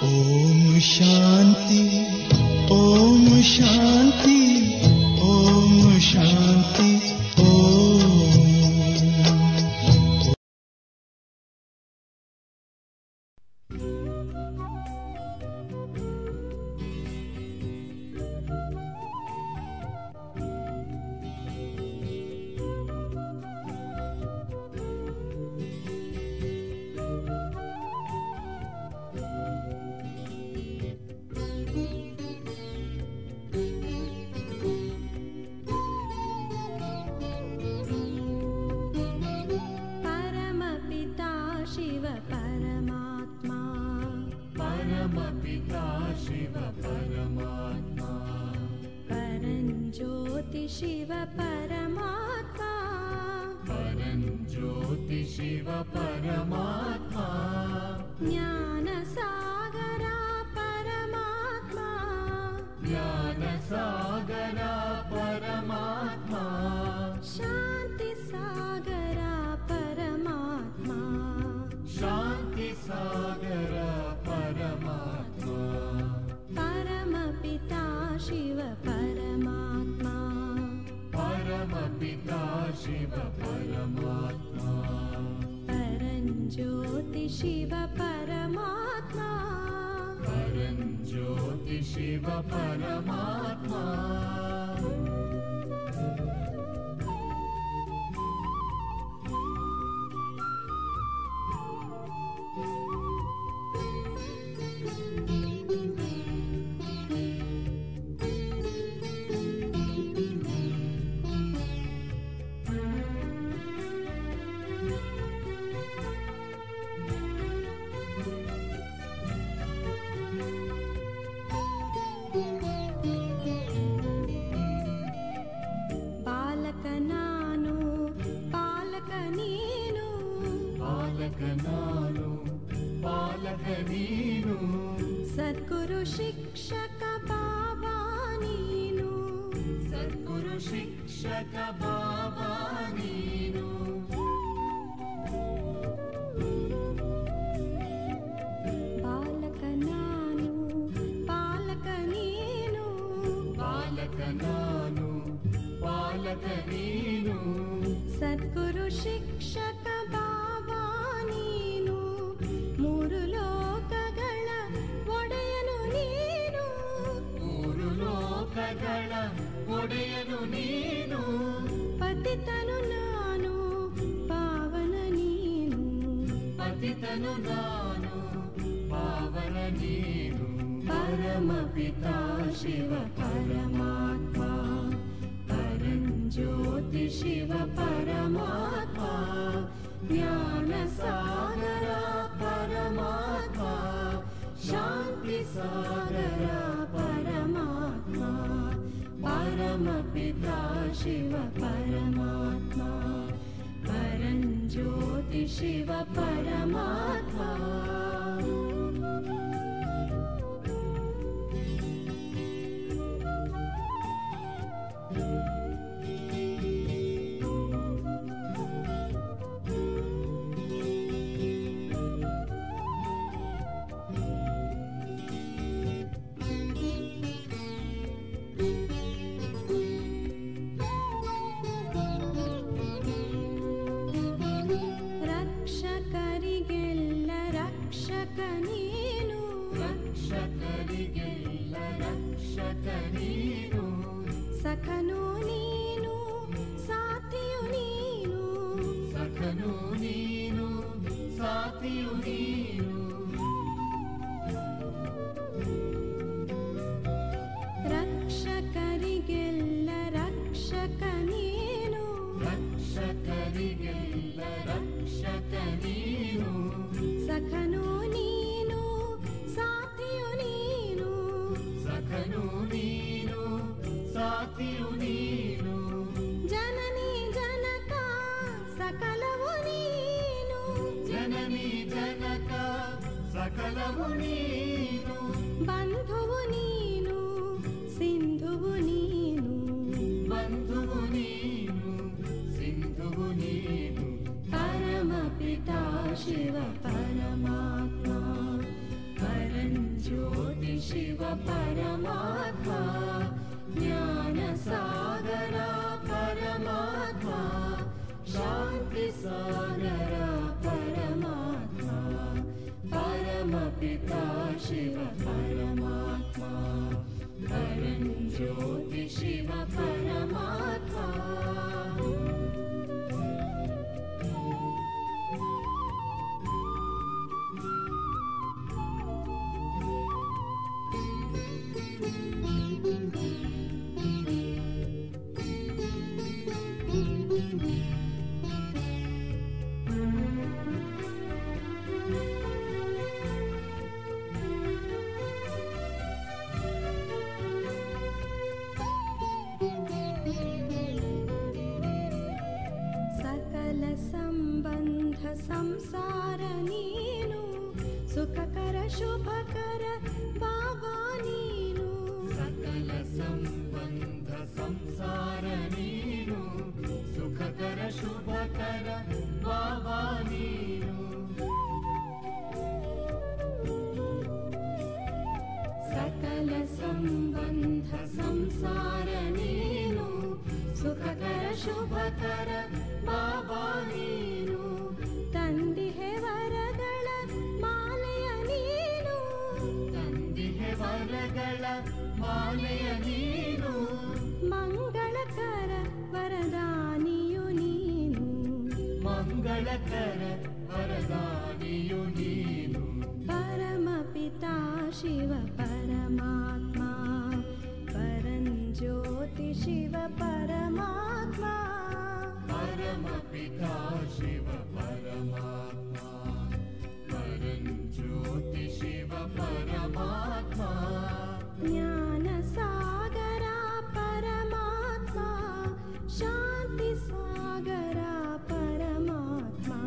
ಓಂ ಶಾಂತಿ ಓಂ ಶಾಂತಿ ಓಂ ಶಾಂತಿ ಓಂ परमपिता शिव परमात्मा परमपिता शिव परमात्मा परञ्ज्योति शिव परमात्मा परं ज्योति शिव परमात्मा ज्ञानसागरा परमात्मा ज्ञानसागरा परमात्मा शान्तिसागरा परमात्मा शान्तिसागरा परमात्मा परमपिता शिव परमात्मा परमपिता शिव परमात्मा परञ्ज्योति शिव परमात्मा परं ज्योति शिव परमात्मा ಬಾಲಕ ನಾನು ಪಾಲಕ ನೀನು ಪಾಲಕ ನಾನು ಪಾಲಕ ನೀನು ಸದ್ಗುರು ಶಿಕ್ಷಕ ಬಾಬಾ ನೀನು ಸದ್ಗುರು ಶಿಕ್ಷಕ ಬಾಬಾ ನೀನು ಬಾಲಕ ನಾನು ಪಾಲಕ ನೀನು ಪಾಲಕ ನಾನು ಪಾಲಕ ನೀನು ಸದ್ಗುರು ಶಿಕ್ಷಕ ಬಾಬಾ ನೀನು ಮೂರು ಲೋಕಗಳ ಒಡೆಯನು ನೀನು ಮೂರು ಲೋಕಗಳ ಒಡೆಯನು ನೀನು ಪತಿತನು ನಾನು ಪಾವನ ನೀನು ಪತಿತನು ನಾನು ಪಾವನ ನೀನು ಪರಮಪಿತಾ ಶಿವ ಪರಮಾತ್ಮ ಪರಂ ಜ್ಯೋತಿ ಶಿವ ಪರಮಾತ್ಮ ಜ್ಞಾನ ಸಾಗರ ಪರಮಾತ್ಮ ಶಾಂತಿ ಸಾಗರ ಪರಮಾತ್ಮ ಪರಮಪಿತಾ ಶಿವ ಪರಮಾತ್ಮ ಪರಂ ಜ್ಯೋತಿ ಶಿವ ಪರಮಾತ್ಮ ರಕ್ಷಕರಿಗೆಲ್ಲ ರಕ್ಷಕ ನೀನು ರಕ್ಷಕರಿಗೆಲ್ಲ ರಕ್ಷಕ ನೀನು ಸಖನು ನೀನು ಸಾಥಿಯು ನೀನು ಸಖನು ನೀನು ಸಾಥಿಯು ನೀನು ರಕ್ಷಕರಿಗೆಲ್ಲ ರಕ್ಷಕ ನೀನು ರಕ್ಷಕರಿಗೆಲ್ಲ ರಕ್ಷಕ ನೀನು ಸಖನು ನೀನು ಸಾಥಿಯು ನೀನು ಸಖನು ನೀನು ಸಾಥಿಯು ನೀನು ಜನನಿ ಜನಕ ಸಕಲವು ನೀನು ಜನನಿ ಜನಕ ಸಕಲವು ನೀನು ಬಂಧುವು ನೀನು ಸಿಂಧುವು ನೀನು ಬಂಧುವು ನೀನು ಸಿಂಧುವು ನೀನು ಪರಮಪಿತಾ ಶಿವ ಪರಮಾತ್ಮ ಪರಂಜ परञ्ज्योति शिव परमात्मा ज्ञानसागरा परमात्मा शान्तिसागरा परमात्मा परमपिता शिव परमात्मा परञ्ज्योति शिव परमात्मा ಸಕಲ ಸಂಬಂಧ ಸಂಸಾರ ನೀನು ಸುಖಕರ ಶುಭಕರ ಬಾಬಾ ನೀನು ಸಕಲ ಸಂಬಂಧ ಸಂಸಾರ ನೀನು ಸುಖಕರ ಶುಭಕರ ಬಾಬಾ ನೀನು ಸಕಲ ಸಂಬಂಧ ಸಂಸಾರ ನೀನು ಸುಖಕರ ಶುಭಕರ ಬಾಬಾ ನೀನು ತಂದಿಹೆ ವರಗಳ ಮಾಲೆಯ ನೀನು ತಂದಿಹೆ ವರಗಳ ಮಾಲೆಯ ನೀನು ಮಂಗಳಕರ ವರದಾನಿಯು ನೀನು ಮಂಗಳಕರ ವರದಾನಿಯು ನೀನು परमपिता शिव परमात्मा परञ्ज्योति शिव परमात्मा परमपिता शिव परमात्मा परञ्ज्योति शिव परमात्मा ज्ञानसागरा परमात्मा शान्तिसागरा परमात्मा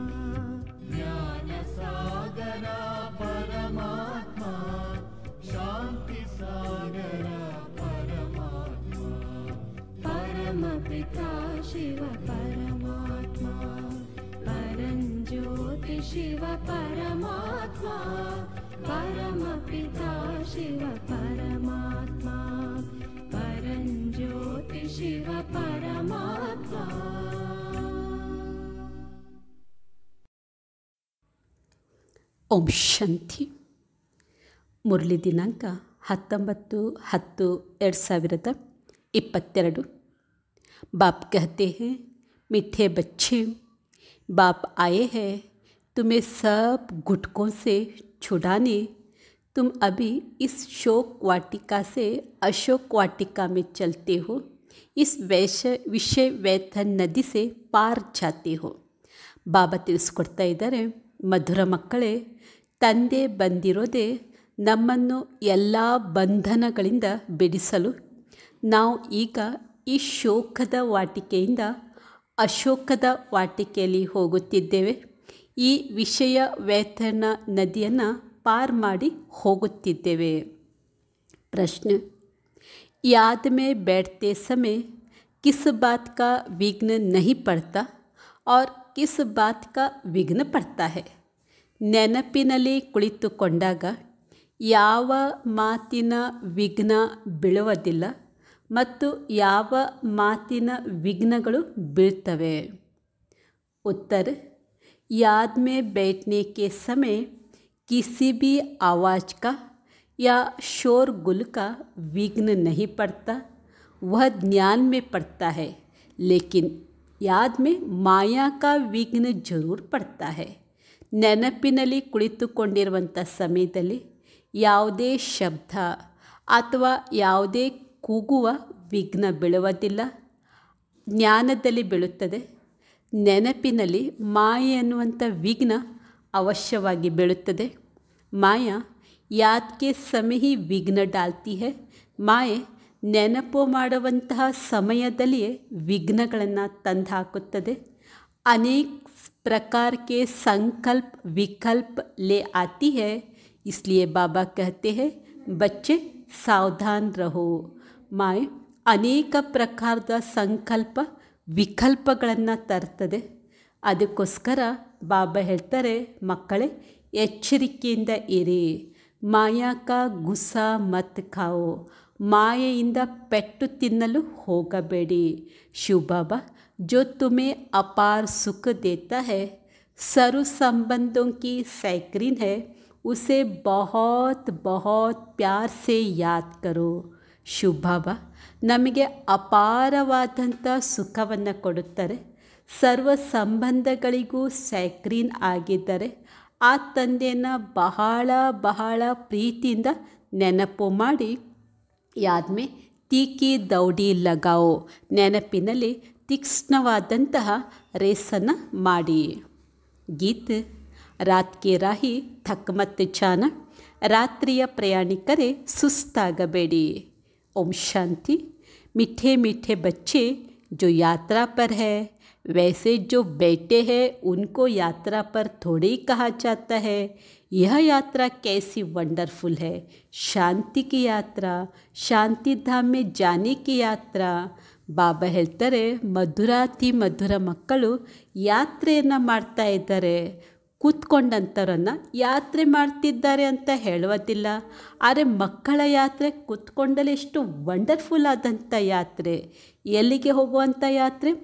ज्ञानसागरा परमात्मा शान्तिसागरा परमात्मा परमपिता शिव परमात्मा परञ्ज्योति शिव परमात्मा परमपिता शिव परमात्मा परञ्ज्योति शिव परमात्मा ಓಂ ಶಾಂತಿ ಮುರಳಿ ದಿನಾಂಕ ಹತ್ತೊಂಬತ್ತು ಹತ್ತು ಎರಡು ಸಾವಿರದ ಇಪ್ಪತ್ತೆರಡು ಬಾಪ್ कहते हैं मीठे बच्चे बाप आए हैं तुम्हें सब घुटकों से छुड़ाने तुम अभी इस शोक वाटिका से अशोक वाटिका में चलते हो इस वैश्य विषय वैथन नदी से पार जाते हो ಬಾಬಾ ತಿಳಿಸ್ಕೊಡ್ತಾ ಇದ್ದಾರೆ ಮಧುರ ಮಕ್ಕಳೇ ತಂದೆ ಬಂದಿರೋದೇ ನಮ್ಮನ್ನು ಎಲ್ಲ ಬಂಧನಗಳಿಂದ ಬಿಡಿಸಲು ನಾವು ಈಗ ಈ ಶೋಕದ ವಾಟಿಕೆಯಿಂದ ಅಶೋಕದ ವಾಟಿಕೆಯಲ್ಲಿ ಹೋಗುತ್ತಿದ್ದೇವೆ ಈ ವಿಷಯ ವೇತನ ನದಿಯನ್ನು ಪಾರ್ ಮಾಡಿ ಹೋಗುತ್ತಿದ್ದೇವೆ प्रश्न याद में बैठते समय किस बात का विघ्न नहीं पड़ता और किस बात का विघ्न पड़ता है ನೆನಪಿನಲ್ಲಿ ಕುಳಿತುಕೊಂಡಾಗ ಯಾವ ಮಾತಿನ ವಿಘ್ನ ಬೀಳುವುದಿಲ್ಲ ಮತ್ತು ಯಾವ ಮಾತಿನ ವಿಘ್ನಗಳು ಬೀಳ್ತವೆ उत्तर याद में बैठने के समय किसी भी आवाज़ का या शोरगुल का विघ्न नहीं पड़ता वह ज्ञान में पड़ता है लेकिन याद में माया का विघ्न जरूर पड़ता है ನೆನಪಿನಲ್ಲಿ ಕುಳಿತುಕೊಂಡಿರುವಂಥ ಸಮಯದಲ್ಲಿ ಯಾವುದೇ ಶಬ್ದ ಅಥವಾ ಯಾವುದೇ ಕೂಗುವ ವಿಘ್ನ ಬೀಳುವುದಿಲ್ಲ ಜ್ಞಾನದಲ್ಲಿ ಬೀಳುತ್ತದೆ ನೆನಪಿನಲ್ಲಿ ಮಾಯೆ ಅನ್ನುವಂಥ ವಿಘ್ನ ಅವಶ್ಯವಾಗಿ ಬೀಳುತ್ತದೆ ಮಾಯಾ ಯಾದ್ಗೆ ಸಮಯ ಹಿ ವಿಘ್ನ ಡಾಲ್ತಿ ಹೇ ಮಾಯೆ ನೆನಪು ಮಾಡುವಂತಹ ಸಮಯದಲ್ಲಿಯೇ ವಿಘ್ನಗಳನ್ನು ತಂದು ಹಾಕುತ್ತದೆ ಅನೇಕ प्रकार के संकल्प विकल्प ले आती है इसलिए बाबा कहते हैं बच्चे सावधान रहो ಮಾಯೆ ಅನೇಕ ಪ್ರಕಾರದ ಸಂಕಲ್ಪ ವಿಕಲ್ಪಗಳನ್ನು ತರ್ತದೆ ಅದಕ್ಕೋಸ್ಕರ ಬಾಬಾ ಹೇಳ್ತಾರೆ ಮಕ್ಕಳೇ ಎಚ್ಚರಿಕೆಯಿಂದ ಇರಿ ಮಾಯಾ ಕಾ ಗುಸ್ಸಾ ಮತ್ ಖಾओ ಮಾಯೆಯಿಂದ ಪೆಟ್ಟು ತಿನ್ನಲು ಹೋಗಬೇಡಿ ಶಿವಬಾಬಾ जो तुम्हें अपार सुख देता है सर्व संबंधों की सैकरीन है उसे बहुत बहुत प्यार से याद करो ಶಿವಬಾಬಾ ನಮಗೆ ಅಪಾರವಾದಂಥ ಸುಖವನ್ನು ಕೊಡುತ್ತಾರೆ ಸರ್ವ ಸಂಬಂಧಗಳಿಗೂ ಸೈಕ್ರೀನ್ ಆಗಿದ್ದರೆ ಆ ತಂದೆಯನ್ನು ಬಹಳ ಬಹಳ ಪ್ರೀತಿಯಿಂದ ನೆನಪು ಮಾಡಿ ಯಾದ್ಮೇ ತೀಕಿ ದೌಡಿ ಲಗಾವೋ ನೆನಪಿನಲ್ಲಿ ತೀಕ್ಷ್ಣವಾದಂತಹ ರೇಸನ್ನು ಮಾಡಿ ಗೀತ್ ರಾತ್ ಕೆ ರಾಹಿ ಥಕ್ಮತ್ ಚಾನ ರಾತ್ರಿಯ ಪ್ರಯಾಣಿಕರೇ ಸುಸ್ತಾಗಬೇಡಿ ओम शांति मीठे मीठे बच्चे जो यात्रा पर है वैसे जो बेटे हैं उनको यात्रा पर थोड़े ही कहा जाता है यह यात्रा कैसी वंडरफुल है शांति की यात्रा शांति धाम में जाने की यात्रा ಬಾಬಾ ಹೇಳ್ತಾರೆ ಮಧುರಾತಿ ಮಧುರ ಮಕ್ಕಳು ಯಾತ್ರೆಯನ್ನು ಮಾಡ್ತಾ ಇದ್ದಾರೆ ಕೂತ್ಕೊಂಡಂಥವ್ರನ್ನು ಯಾತ್ರೆ ಮಾಡ್ತಿದ್ದಾರೆ ಅಂತ ಹೇಳುವುದಿಲ್ಲ ಆದರೆ ಮಕ್ಕಳ ಯಾತ್ರೆ ಕೂತ್ಕೊಂಡಲ್ಲಿ ಎಷ್ಟು ವಂಡರ್ಫುಲ್ ಆದಂಥ ಯಾತ್ರೆ ಎಲ್ಲಿಗೆ ಹೋಗುವಂಥ ಯಾತ್ರೆ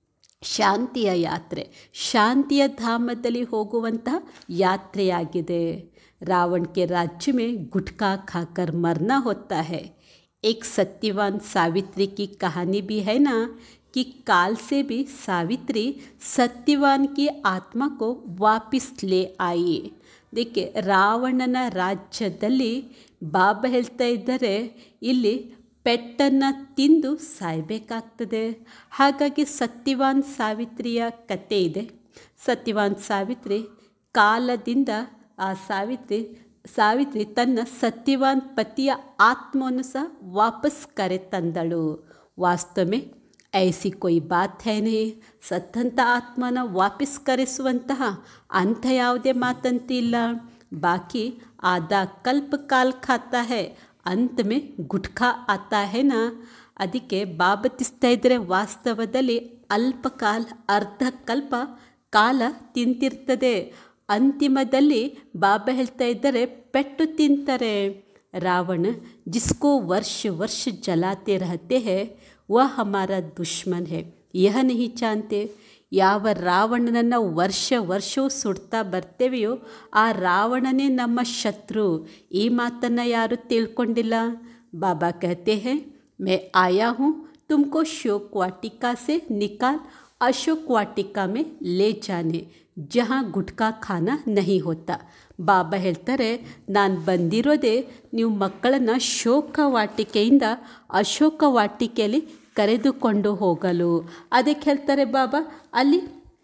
ಶಾಂತಿಯ ಯಾತ್ರೆ ಶಾಂತಿಯ ಧಾಮದಲ್ಲಿ ಹೋಗುವಂತಹ ಯಾತ್ರೆಯಾಗಿದೆ रावण के राज्य में गुटखा खाकर मरना होता है एक सत्यवान सावित्री की कहानी भी है ना कि काल से भी सावित्री सत्यवान की आत्मा को वापस ले आई देखिए ರಾವಣನ ರಾಜ್ಯದಲ್ಲಿ ಬಾಬಾ ಹೇಳ್ತಾ ಇದ್ದಾರೆ ಇಲ್ಲಿ ಪೆಟ್ಟನ್ನು ತಿಂದು ಸಾಯಬೇಕಾಗ್ತದೆ ಹಾಗಾಗಿ ಸತ್ಯವಾನ್ ಸಾವಿತ್ರಿಯ ಕತೆ ಇದೆ ಸತ್ಯವಾನ್ ಸಾವಿತ್ರಿ ಕಾಲದಿಂದ ಆ ಸಾವಿತ್ರಿ ಸಾವಿತ್ರಿ ತನ್ನ ಸತ್ಯವಾನ್ ಪತಿಯ ಆತ್ಮವನ್ನು ಸಹ ವಾಪಸ್ ಕರೆ ತಂದಳು ವಾಸ್ತವಮೇ ಐಸಿ ಕೊಯ್ ಬಾತ್ ಹೈ ನಹಿ ಸತ್ತಂಥ ಆತ್ಮನ ವಾಪಸ್ ಕರೆಸುವಂತಹ ಅಂಥ ಯಾವುದೇ ಮಾತಂತೂ ಇಲ್ಲ ಬಾಕಿ ಆದ ಕಲ್ಪ ಕಾಲ್ ಖಾತಾ ಹೈ ಅಂತ್ ಮೇ ಗುಟ್ಖಾ ಆತಾ ಹೈ ನಾ ಅದಕ್ಕೆ ಬಾಬತಿಸ್ತಾ ಇದ್ದರೆ ವಾಸ್ತವದಲ್ಲಿ ಅಲ್ಪಕಾಲ ಅರ್ಧ ಕಲ್ಪ ಕಾಲ ತಿಂತಿರ್ತದೆ ಅಂತಿಮದಲ್ಲಿ ಬಾಬಾ ಹೇಳ್ತಾ ಇದ್ದಾರೆ ಪೆಟ್ಟು ತಿಂತಾರೆ ರಾವಣ ಜಿಸ್ಕೋ ವರ್ಷ ವರ್ಷ ಜಲಾತೆ रहते हैं वह हमारा दुश्मन है यह नहीं जानते ಯಾವ ರಾವಣನನ್ನು ವರ್ಷ ವರ್ಷವೂ ಸುಡ್ತಾ ಬರ್ತೇವೆಯೋ ಆ ರಾವಣನೇ ನಮ್ಮ ಶತ್ರು ಈ ಮಾತನ್ನು ಯಾರು ತಿಳ್ಕೊಂಡಿಲ್ಲ ಬಾಬಾ ಕಹತೆ ಹೇ मैं आया हूँ तुमको शोक वाटिका से निकाल अशोक वाटिका में ले जाने ಜहाँ ಗುಟ್ಕಾ ಖಾನ ನಹಿ ಹೋತಾ ಬಾಬಾ ಹೇಳ್ತಾರೆ ನಾನು ಬಂದಿರೋದೇ ನೀವು ಮಕ್ಕಳನ್ನು ಶೋಕ ವಾಟಿಕೆಯಿಂದ ಅಶೋಕ ವಾಟಿಕೆಯಲ್ಲಿ ಕರೆದುಕೊಂಡು ಹೋಗಲು ಅದಕ್ಕೆ ಹೇಳ್ತಾರೆ ಬಾಬಾ ಅಲ್ಲಿ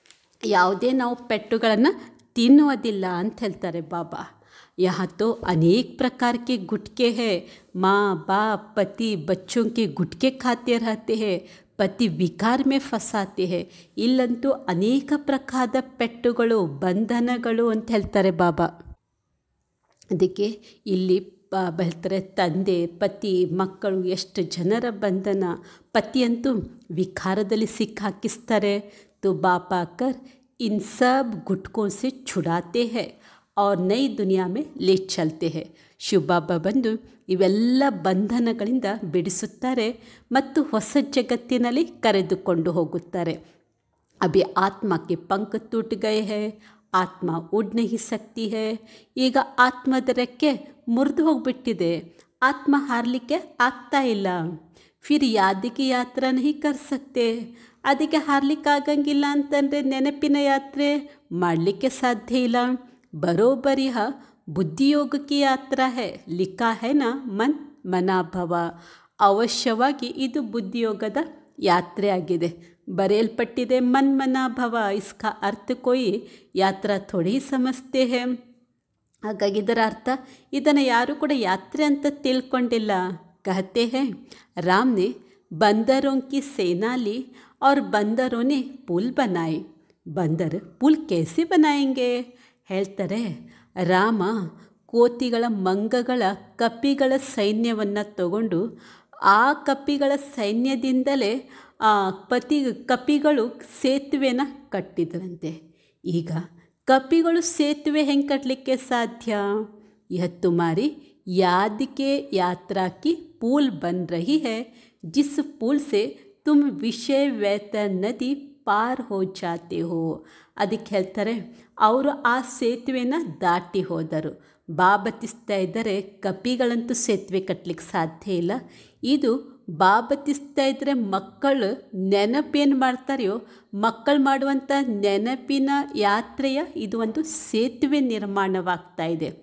ಯಾವುದೇ ನಾವು ಪೆಟ್ಟುಗಳನ್ನು ತಿನ್ನುವುದಿಲ್ಲ ಅಂತ ಹೇಳ್ತಾರೆ ಬಾಬಾ यहाँ तो अनेक प्रकार के गुटके हैं माँ बाप पति बच्चों के गुटके खाते रहते हैं ಪತಿ ವಿಕಾರ ಮೇ ಫಸಾತೆ ಹೇ ಇಲ್ಲಂತೂ ಅನೇಕ ಪ್ರಕಾರದ ಪೆಟ್ಟುಗಳು ಬಂಧನಗಳು ಅಂತ ಹೇಳ್ತಾರೆ ಬಾಬಾ ಅದಕ್ಕೆ ಇಲ್ಲಿ ಬಾಬಾ ಹೇಳ್ತಾರೆ ತಂದೆ ಪತಿ ಮಕ್ಕಳು ಎಷ್ಟು ಜನರ ಬಂಧನ ಪತಿಯಂತೂ ವಿಕಾರದಲ್ಲಿ ಸಿಕ್ಕಾಕಿಸ್ತಾರೆ तो बाप आकर इन सब गुटकों से छुड़ाते हैं और नई दुनिया में ले चलते हैं ಶಿವಬಾಬಾ ಬಂದು ಇವೆಲ್ಲ ಬಂಧನಗಳಿಂದ ಬಿಡಿಸುತ್ತಾರೆ ಮತ್ತು ಹೊಸ ಜಗತ್ತಿನಲ್ಲಿ ಕರೆದುಕೊಂಡು ಹೋಗುತ್ತಾರೆ ಅಭಿ ಆತ್ಮಕ್ಕೆ ಪಂಕ್ ಟೂಟ್ ಗಯೆ ಹೇ ಆತ್ಮ ಉಡ್ ನಹಿ ಸಕ್ತಿ ಹೇ ಈಗ ಆತ್ಮದ ರೆಕ್ಕೆ ಮುರಿದು ಹೋಗ್ಬಿಟ್ಟಿದೆ ಆತ್ಮ ಹಾರಲಿಕ್ಕೆ ಆಗ್ತಾ ಇಲ್ಲ ಫಿರ್ ಯಾದಿಗೆ ಯಾತ್ರಾ ನಹಿ ಕರ್ ಸಕ್ತೆ ಅದಕ್ಕೆ ಹಾರ್ಲಿಕ್ಕೆ ಆಗಂಗಿಲ್ಲ ಅಂತಂದರೆ ನೆನಪಿನ ಯಾತ್ರೆ ಮಾಡಲಿಕ್ಕೆ ಸಾಧ್ಯ ಇಲ್ಲ ಬರೋಬ್ಬರಿ ಬುದ್ಧಿಯೋಗ ಕಿ ಯಾತ್ರಾ ಹೇ ಲಿಖಾ ಹೇ ನಾ ಮನ್ ಮನಾಭವ ಅವಶ್ಯವಾಗಿ ಇದು ಬುದ್ಧಿಯೋಗದ ಯಾತ್ರೆ ಆಗಿದೆ ಬರೆಯಲ್ಪಟ್ಟಿದೆ ಮನ್ ಮನಾಭವ ಇಸ್ಕಾ ಅರ್ಥ ಕೊಯ್ ಯಾತ್ರಾ ಥೋಡಿ ಸಮಸ್ತೆ ಹೇ ಹಾಗಾಗಿ ಇದರ ಅರ್ಥ ಇದನ್ನು ಯಾರೂ ಕೂಡ ಯಾತ್ರೆ ಅಂತ ತಿಳ್ಕೊಂಡಿಲ್ಲ कहते हैं राम ने बंदरों की सेना ली और बंदरों ने पुल बनाए बंदर पुल कैसे बनाएंगे ಹೇಳ್ತಾರೆ ರಾಮ ಕೋತಿಗಳ ಮಂಗಗಳ ಕಪಿಗಳ ಸೈನ್ಯವನ್ನು ತಗೊಂಡು ಆ ಕಪಿಗಳ ಸೈನ್ಯದಿಂದಲೇ ಆ ಪತಿ ಕಪಿಗಳು ಸೇತುವೆನ ಕಟ್ಟಿದ್ರಂತೆ ಈಗ ಕಪಿಗಳು ಸೇತುವೆ ಹೆಂಗೆ ಕಟ್ಟಲಿಕ್ಕೆ ಸಾಧ್ಯ यह तुम्हारी याद के यात्रा की पुल बन रही है जिस पुल से तुम ವಿಷಯ ವ್ಯತ ನದಿ ಪಾರ್ ಹೋ ಜಾತೆ ಹೋ ಅದಕ್ಕೆ ಹೇಳ್ತಾರೆ ಅವರು ಆ ಸೇತುವೆನ ದಾಟಿ ಹೋದರು ಬಾಬತಿಸ್ತಾ ಇದ್ದರೆ ಕಪಿಗಳಂತೂ ಸೇತುವೆ ಕಟ್ಟಲಿಕ್ಕೆ ಸಾಧ್ಯ ಇಲ್ಲ ಇದು ಬಾಬತಿಸ್ತಾ ಇದ್ದರೆ ಮಕ್ಕಳು ನೆನಪೇನು ಮಾಡ್ತಾರೆಯೋ ಮಕ್ಕಳು ಮಾಡುವಂಥ ನೆನಪಿನ ಯಾತ್ರೆಯ ಇದು ಒಂದು ಸೇತುವೆ ನಿರ್ಮಾಣವಾಗ್ತಾ ಇದೆ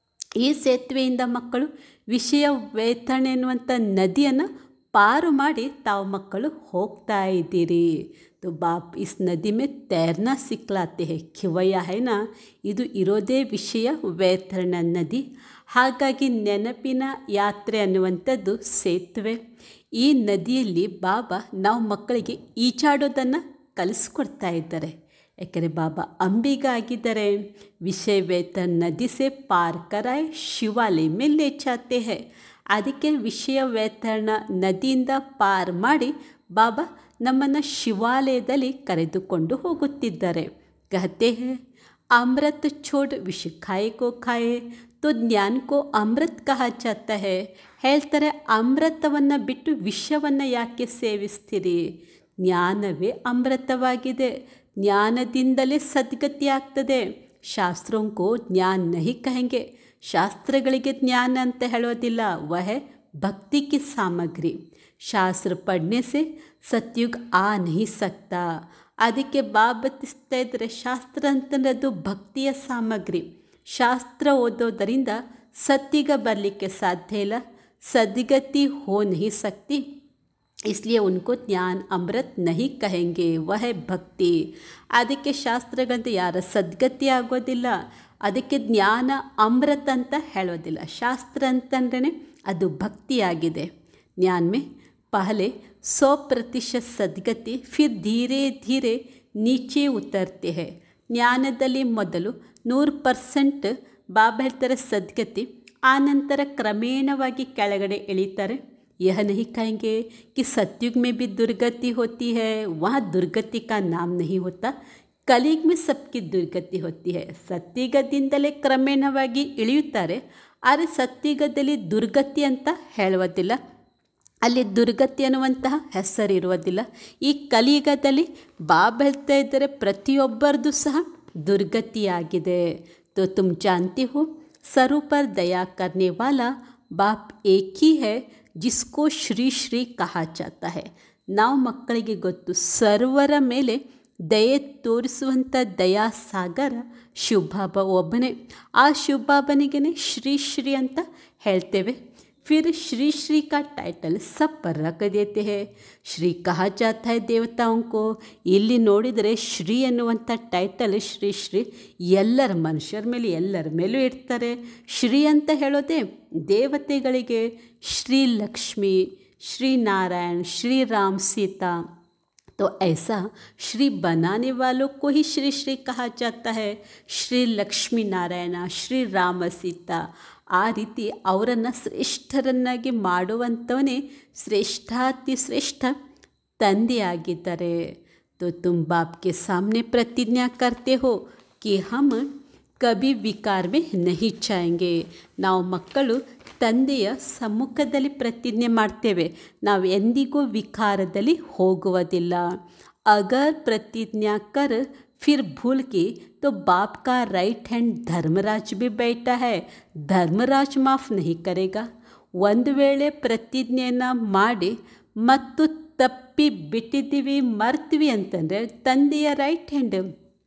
ಈ ಸೇತುವೆಯಿಂದ ಮಕ್ಕಳು ವಿಷಯ ವೇತನ ಎನ್ನುವಂಥ ನದಿಯನ್ನು ಪಾರು ಮಾಡಿ ತಾವು ಮಕ್ಕಳು ಹೋಗ್ತಾ ಇದ್ದೀರಿ तो बाप इस नदी में तैरना सिखलाते हैं ಖಿವಯ ಹೈನ ಇದು ಇರೋದೇ ವಿಷಯ ವೇತರಣ ನದಿ ಹಾಗಾಗಿ ನೆನಪಿನ ಯಾತ್ರೆ ಅನ್ನುವಂಥದ್ದು ಸೇತುವೆ ಈ ನದಿಯಲ್ಲಿ ಬಾಬಾ ನಾವು ಮಕ್ಕಳಿಗೆ ಈಜಾಡೋದನ್ನು ಕಲಿಸ್ಕೊಡ್ತಾ ಇದ್ದಾರೆ ಯಾಕೆಂದರೆ ಬಾಬಾ ಅಂಬಿಗ ಆಗಿದ್ದಾರೆ ವಿಷಯ ವೇತನ ನದಿ ಸೆ ಪಾರ್ ಕರಾಯ್ ಶಿವಾಲಯ ಮೇಲೆ ಚಾತೆ ಹೇ ಅದಕ್ಕೆ ವಿಷಯ ವೇತನ ನದಿಯಿಂದ ಪಾರ್ ಮಾಡಿ ಬಾಬಾ ನಮ್ಮನ್ನು ಶಿವಾಲಯದಲ್ಲಿ ಕರೆದುಕೊಂಡು ಹೋಗುತ್ತಿದ್ದಾರೆ ಕಹತೆ ಹೇ ಅಮೃತ ಛೋಡ್ ವಿಷ ಖಾಯೆ ಕೋ ಖಾಯೆ ತೋ ಜ್ಞಾನ ಕೋ ಅಮೃತ್ ಕಹ ಜಾತ ಹೇ ಹೇಳ್ತಾರೆ ಅಮೃತವನ್ನು ಬಿಟ್ಟು ವಿಷವನ್ನು ಯಾಕೆ ಸೇವಿಸ್ತೀರಿ ಜ್ಞಾನವೇ ಅಮೃತವಾಗಿದೆ ಜ್ಞಾನದಿಂದಲೇ ಸದ್ಗತಿ ಆಗ್ತದೆ ಶಾಸ್ತ್ರೋಂಕೋ ಜ್ಞಾನ ನಹಿ ಕಹೆಂಗೆ ಶಾಸ್ತ್ರಗಳಿಗೆ ಜ್ಞಾನ ಅಂತ ಹೇಳೋದಿಲ್ಲ ವಹ ಭಕ್ತಿ ಕಿ ಸಾಮಗ್ರಿ ಶಾಸ್ತ್ರ ಪढ़ने से ಸತ್ಯುಗ್ ಆ ನಹಿ ಸಕ್ತಾ ಅದಕ್ಕೆ ಬಾಬತಿಸ್ತಾ ಇದ್ದರೆ ಶಾಸ್ತ್ರ ಅಂತಂದ್ರೆ ಭಕ್ತಿಯ ಸಾಮಗ್ರಿ ಶಾಸ್ತ್ರ ಓದೋದರಿಂದ ಸತ್ತಿಗ ಬರಲಿಕ್ಕೆ ಸಾಧ್ಯ ಇಲ್ಲ ಸದ್ಗತಿ ಹೋ ನಹಿ ಸಕ್ತಿ इसलिए उनको ज्ञान अमृत नहीं कहेंगे वह ಭಕ್ತಿ ಅದಕ್ಕೆ ಶಾಸ್ತ್ರಗಳಂತ ಯಾರ ಸದ್ಗತಿ ಆಗೋದಿಲ್ಲ ಅದಕ್ಕೆ ಜ್ಞಾನ ಅಮೃತ ಅಂತ ಹೇಳೋದಿಲ್ಲ ಶಾಸ್ತ್ರ ಅಂತಂದ್ರೆ ಅದು ಭಕ್ತಿಯಾಗಿದೆ ಜ್ಞಾನ ಮೇ ಪಹಲೆ सौ प्रतिशत ಸದ್ಗತಿ ಫಿರ್ ಧೀರೆ ಧೀರೆ ನೀಚೆ ಉತ್ತರ್ತೆ ಹೇ ಜ್ಞಾನದಲ್ಲಿ ಮೊದಲು ನೂರು ಪರ್ಸೆಂಟ್ ಬಾಬಾ ಹೇಳ್ತಾರೆ ಸದ್ಗತಿ ಆನಂತರ ಕ್ರಮೇಣವಾಗಿ ಕೆಳಗಡೆ ಇಳಿತಾರೆ यह नहीं कहेंगे कि सतयुग में भी दुर्गति होती है वहाँ दुर्गति का नाम नहीं होता ಕಲಿಗ್ ಮೇ ಸಬ್ಕಿ ದುರ್ಗತಿ ಹೊತ್ತಿ ಹೇ ಸತ್ಯುಗದಿಂದಲೇ ಕ್ರಮೇಣವಾಗಿ ಇಳಿಯುತ್ತಾರೆ ಆದರೆ ಸತ್ಯುಗದಲ್ಲಿ ದುರ್ಗತಿ ಅಂತ ಹೇಳುವುದಿಲ್ಲ ಅಲ್ಲಿ ದುರ್ಗತಿ ಅನ್ನುವಂತಹ ಹೆಸರಿರುವುದಿಲ್ಲ ಈ ಕಲಿಯುಗದಲ್ಲಿ ಬಾಬಾ ಹೇಳ್ತಾ ಇದ್ದರೆ ಪ್ರತಿಯೊಬ್ಬರದು ಸಹ ದುರ್ಗತಿಯಾಗಿದೆ तो तुम जानते हो सरों पर दया करने वाला बाप एक ही है ಜಿಸ್ಕೋ ಶ್ರೀ ಶ್ರೀ ಕಹ ಜಾತ ಹೇ ನಾವು ಮಕ್ಕಳಿಗೆ ಗೊತ್ತು ಸರ್ವರ ಮೇಲೆ ದಯೆ ತೋರಿಸುವಂಥ ದಯಾ ಸಾಗರ ಶಿವಬಾಬಾ ಒಬ್ಬನೇ ಆ ಶಿವಬಾಬನಿಗೆ ಶ್ರೀ ಶ್ರೀ ಅಂತ ಹೇಳ್ತೇವೆ फिर श्री श्री का टाइटल सब पर रख देते हैं ಶ್ರೀ ಕಹ ಜಾತ ಹೈ ದೇವತಾಂಕೋ ಇಲ್ಲಿ ನೋಡಿದರೆ ಶ್ರೀ ಅನ್ನುವಂಥ ಟೈಟಲ್ ಶ್ರೀ ಶ್ರೀ ಎಲ್ಲರ ಮನುಷ್ಯರ ಮೇಲೆ ಎಲ್ಲರ ಮೇಲೂ ಇಡ್ತಾರೆ ಶ್ರೀ ಅಂತ ಹೇಳೋದೇ ದೇವತೆಗಳಿಗೆ ಶ್ರೀ ಲಕ್ಷ್ಮಿ ಶ್ರೀ ನಾರಾಯಣ ಶ್ರೀ ರಾಮ್ ಸೀತಾ तो ऐसा श्री बनाने वालों को ही श्री श्री कहा जाता है ಶ್ರೀ ಲಕ್ಷ್ಮೀ ನಾರಾಯಣ ಶ್ರೀ ರಾಮ ಸೀತಾ ಆ ರೀತಿ ಅವರನ್ನು ಶ್ರೇಷ್ಠರನ್ನಾಗಿ ಮಾಡುವಂಥವನೇ ಶ್ರೇಷ್ಠಾತಿ ಶ್ರೇಷ್ಠ ತಂದೆಯಾಗಿದ್ದಾರೆ तो तुम बाप के सामने प्रतिज्ञा करते हो कि हम ಕಬಿ ವಿಕಾರ ಮೇ ನಹಿ ಚಾಯಂಗೆ ನಾವು ಮಕ್ಕಳು ತಂದೆಯ ಸಮ್ಮುಖದಲ್ಲಿ ಪ್ರತಿಜ್ಞೆ ಮಾಡ್ತೇವೆ ನಾವು ಎಂದಿಗೂ ವಿಕಾರದಲ್ಲಿ ಹೋಗುವುದಿಲ್ಲ ಅಗರ್ ಪ್ರತಿಜ್ಞಾ ಕರ್ फिर भूल के तो बाप का राइट हैंड धर्मराज भी बैठा है धर्मराज माफ़ नहीं करेगा ಒಂದು ವೇಳೆ ಪ್ರತಿಜ್ಞೆಯನ್ನು ಮಾಡಿ ಮತ್ತು ತಪ್ಪಿ ಬಿಟ್ಟಿದ್ದೀವಿ ಮರ್ತೀವಿ ಅಂತಂದರೆ ತಂದೆಯ ರೈಟ್ ಹ್ಯಾಂಡ್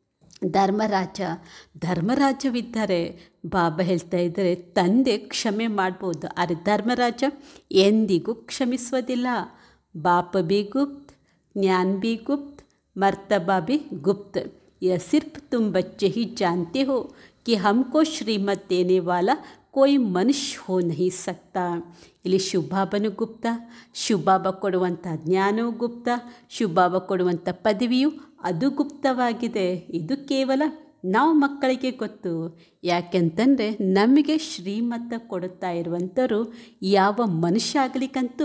ಧರ್ಮರಾಜ ಧರ್ಮರಾಜವಿದ್ದಾರೆ ಬಾಬಾ ಹೇಳ್ತಾ ಇದ್ದರೆ ತಂದೆ ಕ್ಷಮೆ ಮಾಡ್ಬೋದು ಆದರೆ ಧರ್ಮರಾಜ ಎಂದಿಗೂ ಕ್ಷಮಿಸುವುದಿಲ್ಲ ಬಾಪ ಬಿ ಗುಪ್ತ್ ಜ್ಞಾನ್ ಬಿ ಗುಪ್ತ್ ಮರ್ತಬಾ ಬಿ ಗುಪ್ತ್ यह सिर्फ तुम बच्चे ही जानते हो कि हमको श्रीमत देने वाला कोई ಮನುಷ್ಯ ಹೋ ನಹಿ ಸಕ್ತಾ ಇಲ್ಲಿ ಶುಭಾಬನು ಗುಪ್ತ ಶುಭಾಬ ಕೊಡುವಂಥ ಜ್ಞಾನವು ಗುಪ್ತ ಶುಭಾಬ ಕೊಡುವಂಥ ಪದವಿಯು ಅದು ಗುಪ್ತವಾಗಿದೆ ಇದು ಕೇವಲ ನಾವು ಮಕ್ಕಳಿಗೆ ಗೊತ್ತು ಯಾಕೆಂತಂದರೆ ನಮಗೆ ಶ್ರೀಮತ ಕೊಡುತ್ತಾ ಇರುವಂಥವರು ಯಾವ ಮನುಷ್ಯ ಆಗಲಿಕ್ಕಂತೂ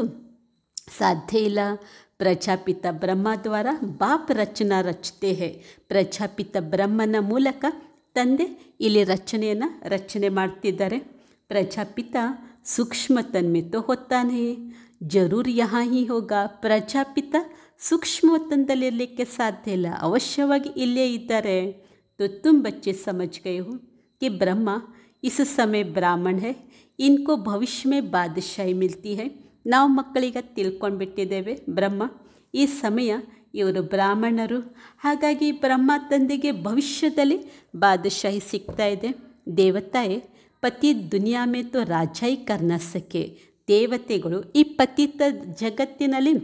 ಸಾಧ್ಯ ಇಲ್ಲ ಪ್ರಜಾಪಿತ ಬ್ರಹ್ಮ ದ್ವಾರ ಬಾಪ್ ರಚನಾ ರಚತೆ ಹೇ ಪ್ರಜಾಪಿತ ಬ್ರಹ್ಮನ ಮೂಲಕ ತಂದೆ ಇಲ್ಲಿ ರಚನೆಯನ್ನು ರಚನೆ ಮಾಡ್ತಿದ್ದಾರೆ प्रजापिता सूक्ष्म तन में तो होता नहीं जरूर यहाँ ही होगा ಪ್ರಜಾಪಿತ ಸೂಕ್ಷ್ಮ ವತನದಲ್ಲಿರಲಿಕ್ಕೆ ಸಾಧ್ಯ ಇಲ್ಲ ಅವಶ್ಯವಾಗಿ ಇಲ್ಲೇ ಇದ್ದಾರೆ तो तुम बच्चे समझ गए हो कि ब्रह्मा इस समय ब्राह्मण है इनको भविष्य में बादशाही मिलती है ನಾವು ಮಕ್ಕಳಿಗೆ ತಿಳ್ಕೊಂಡ್ಬಿಟ್ಟಿದ್ದೇವೆ ಬ್ರಹ್ಮ ಈ ಸಮಯ ಇವರು ಬ್ರಾಹ್ಮಣರು ಹಾಗಾಗಿ ಬ್ರಹ್ಮ ತಂದೆಗೆ ಭವಿಷ್ಯದಲ್ಲಿ ಬಾದಶಾಹಿ ಸಿಗ್ತಾ ಇದೆ ದೇವತಾಯೇ ಪತಿ ದುನಿಯಾ ಮೇ ತೋ ರಾಜಾಯಿ ಕರ್ನ ಸಕೆ ದೇವತೆಗಳು ಈ ಪತಿತ ಜಗತ್ತಿನಲ್ಲಿ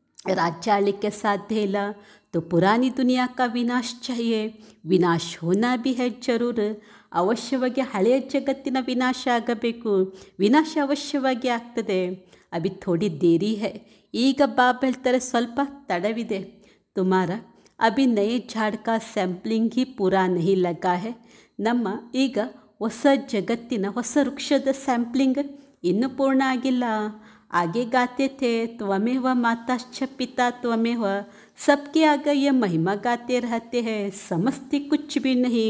राज्य आलिके साध्य ಇಲ್ಲ तो पुरानी दुनिया का विनाश चाहिए ವಿನಾಶ ಹೋನಾ ಬಿ ಹೈ ಜರೂರ್ ಅವಶ್ಯವಾಗಿ ಹಳೆಯ ಜಗತ್ತಿನ ವಿನಾಶ ಆಗಬೇಕು ವಿನಾಶ ಅವಶ್ಯವಾಗಿ ಆಗ್ತದೆ ಅಭಿ ಥೋಡಿ ದೇರಿ ಹೈ ಈಗ ಬಾಬ್ ಹೇಳ್ತಾರೆ ಸ್ವಲ್ಪ ತಡವಿದೆ ತುಮಾರ ಅಭಿ ನಯೇ ಝಾಡ್ ಕಾ ಸ್ಯಾಂಪ್ಲಿಂಗ್ ಹಿ ಪೂರಾ ನಹಿ ಲಗಾ ಹೈ ನಮ್ಮ ಈಗ ಹೊಸ ಜಗತ್ತಿನ ಹೊಸ ವೃಕ್ಷದ ಸ್ಯಾಂಪ್ಲಿಂಗ್ ಇನ್ನೂ ಪೂರ್ಣ ಆಗಿಲ್ಲ आगे गाते थे त्वमेव माताश्च पिता त्वमेव सबके आगे ये महिमा गाते रहते हैं समझते कुछ भी नहीं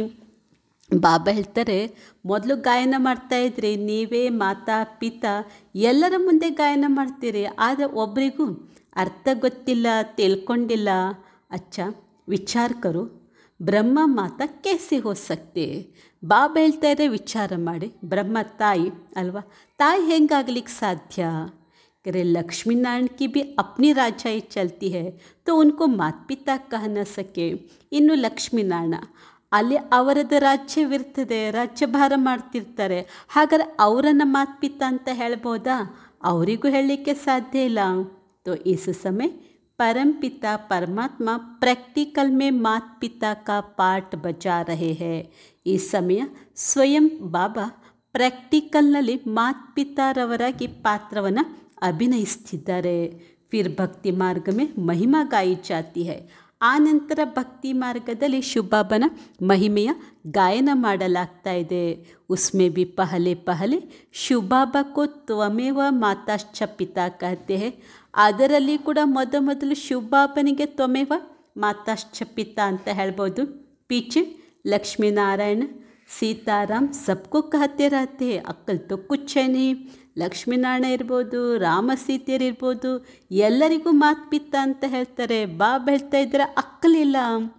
ಬಾಬಾ ಹೇಳ್ತಾರೆ ಮೊದಲು ಗಾಯನ ಮಾಡ್ತಾ ಇದ್ರಿ ನೀವೇ ಮಾತಾ ಪಿತಾ ಎಲ್ಲರ ಮುಂದೆ ಗಾಯನ ಮಾಡ್ತೀರಿ ಆದರೆ ಒಬ್ಬರಿಗೂ ಅರ್ಥ ಗೊತ್ತಿಲ್ಲ ತಿಳ್ಕೊಂಡಿಲ್ಲ ಅಚ್ಚ ವಿಚಾರ ಕರು ಬ್ರಹ್ಮ ಮಾತಾ ಕೇಸಿ ಹೋ ಸಕ್ತೆ ಬಾಬಾ ಹೇಳ್ತಾ ಇದ್ರೆ ವಿಚಾರ ಮಾಡಿ ಬ್ರಹ್ಮ ತಾಯಿ ಅಲ್ವಾ ತಾಯಿ ಹೆಂಗಾಗ್ಲಿಕ್ಕೆ ಸಾಧ್ಯ करे लक्ष्मी नारायण की भी अपनी राजाई चलती है तो उनको माता पिता कह न सके ಇನ್ನು ಲಕ್ಷ್ಮೀನಾರಾಯಣ ಅಲ್ಲಿ ಅವರದ್ದು ರಾಜ್ಯವಿರ್ತದೆ ರಾಜ್ಯಭಾರ ಮಾಡ್ತಿರ್ತಾರೆ ಹಾಗಾದ್ರೆ ಅವರನ್ನು ಮಾತು ಪಿತ ಅಂತ ಹೇಳ್ಬೋದಾ ಅವರಿಗೂ ಹೇಳಲಿಕ್ಕೆ ಸಾಧ್ಯ ಇಲ್ಲ तो इस समय परम पिता परमात्मा प्रैक्टिकल में मात पिता का पार्ट बजा रहे हैं ಈ ಸಮಯ ಸ್ವಯಂ ಬಾಬಾ ಪ್ರಾಕ್ಟಿಕಲ್ನಲ್ಲಿ ಮಾತ್ ಪಿತಾರವರಾಗಿ ಪಾತ್ರವನ್ನು ಅಭಿನಯಿಸ್ತಿದ್ದಾರೆ ಫಿರ್ ಭಕ್ತಿ ಮಾರ್ಗ ಮೇ ಮಹಿಮಾ ಗಾಯಿ ಜಾತಿ ಹೈ ಆ ನಂತರ ಭಕ್ತಿ ಮಾರ್ಗದಲ್ಲಿ ಶುಭಾಬನ ಮಹಿಮೆಯ ಗಾಯನ ಮಾಡಲಾಗ್ತಾ ಇದೆ ಉಸ್ಮೆ ಬಿ ಪಹಲೆ ಪಹಲೆ ಶುಭಾಬ ಕೋ ತ್ವಮೇವ ಮಾತಾಶ್ಚ ಪಿತಾ ಕಹತೆ ಹೈ ಅದರಲ್ಲಿ ಕೂಡ ಮೊದ ಮೊದಲು ಶುಭಾಬನಿಗೆ ತ್ವಮೇವ ಮಾತಾಶ್ಚ ಪಿತಾ ಅಂತ ಹೇಳ್ಬೋದು ಪೀಚೆ ಲಕ್ಷ್ಮೀನಾರಾಯಣ ಸೀತಾರಾಮ್ ಸಬ್ಕೋ ಕಹತೆ रहते हैं ಅಕ್ಕಲ್ तो कुछ है नहीं ಲಕ್ಷ್ಮೀನಾರಾಯಣ ಇರ್ಬೋದು ರಾಮ ಸೀತೆಯರಿರ್ಬೋದು ಎಲ್ಲರಿಗೂ ಮಾತು ಪಿತ್ತ ಅಂತ ಹೇಳ್ತಾರೆ ಬಾಬಾ ಹೇಳ್ತಾ ಇದ್ದಾರೆ ಅಕ್ಕಲಿಲ್ಲ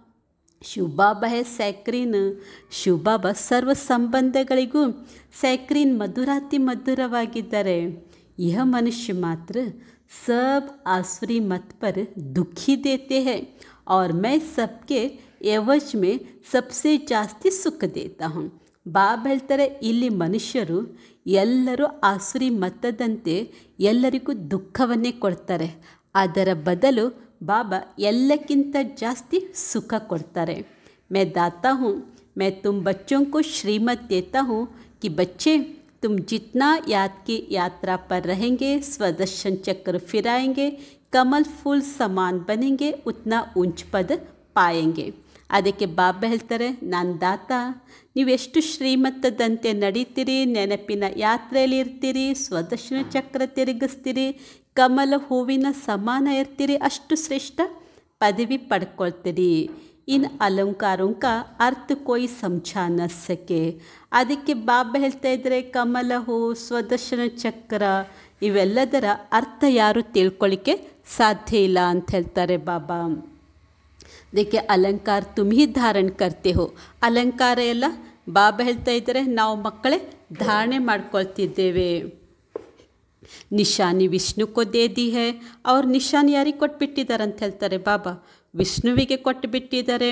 ಶಿವಬಾಬ ಹೇ ಸ್ಯಾಕ್ರೀನ್ ಶಿವಬಾಬ ಸರ್ವ ಸಂಬಂಧಗಳಿಗೂ ಸ್ಯಾಕ್ರೀನ್ ಮಧುರಾತಿ ಮಧುರವಾಗಿದ್ದಾರೆ यह मनुष्य मात्र सब आसुरी मत पर दुखी देते हैं और मैं सबके एवज में सबसे ಜಾಸ್ತಿ ಸುಖ ದೇತಾ ಹೂँ ಬಾಬ್ ಹೇಳ್ತಾರೆ ಇಲ್ಲಿ ಮನುಷ್ಯರು ಎಲ್ಲರೂ ಆಸುರಿ ಮತದಂತೆ ಎಲ್ಲರಿಗೂ ದುಃಖವನ್ನೇ ಕೊಡ್ತಾರೆ ಅದರ ಬದಲು ಬಾಬಾ ಎಲ್ಲಕ್ಕಿಂತ ಜಾಸ್ತಿ ಸುಖ ಕೊಡ್ತಾರೆ मैं दाता हूँ मैं तुम बच्चों को श्रीमत देता हूँ कि बच्चे तुम जितना याद की यात्रा पर रहेंगे स्वदर्शन चक्र फिराएंगे कमल फूल समान बनेंगे उतना ऊंच पद पाएंगे ಅದಕ್ಕೆ ಬಾಬಾ ಹೇಳ್ತಾರೆ ನಾನು ದಾತ ನೀವೆಷ್ಟು ಶ್ರೀಮಂತದಂತೆ ನಡೀತೀರಿ ನೆನಪಿನ ಯಾತ್ರೆಯಲ್ಲಿ ಇರ್ತೀರಿ ಸ್ವದರ್ಶನ ಚಕ್ರ ತಿರುಗಿಸ್ತೀರಿ ಕಮಲ ಹೂವಿನ ಸಮಾನ ಇರ್ತೀರಿ ಅಷ್ಟು ಶ್ರೇಷ್ಠ ಪದವಿ ಪಡ್ಕೊಳ್ತೀರಿ ಇನ್ ಅಲಂಕಾರೋं का अर्थ कोई समझा न सके ಅದಕ್ಕೆ ಬಾಬಾ ಹೇಳ್ತಾ ಇದ್ದಾರೆ ಕಮಲ ಹೂ ಸ್ವದರ್ಶನ ಚಕ್ರ ಇವೆಲ್ಲದರ ಅರ್ಥ ಯಾರು ತಿಳ್ಕೊಳ್ಳಿಕ್ಕೆ ಸಾಧ್ಯ ಇಲ್ಲ ಅಂತ ಹೇಳ್ತಾರೆ ಬಾಬಾ देखिए अलंकार तुम ही धारण करते हो ಅಲಂಕಾರ ಎಲ್ಲ ಬಾಬಾ ಹೇಳ್ತಾ ಇದ್ದಾರೆ ನಾವು ಮಕ್ಕಳೇ ಧಾರಣೆ ಮಾಡ್ಕೊಳ್ತಿದ್ದೇವೆ ನಿಶಾನಿ ವಿಷ್ಣು ಕೋ ದೇ ದಿ ಹೈ ಅವ್ರ ನಿಶಾನಿ ಯಾರಿಗೆ ಕೊಟ್ಬಿಟ್ಟಿದ್ದಾರೆ ಅಂತ ಹೇಳ್ತಾರೆ ಬಾಬಾ ವಿಷ್ಣುವಿಗೆ ಕೊಟ್ಟುಬಿಟ್ಟಿದ್ದಾರೆ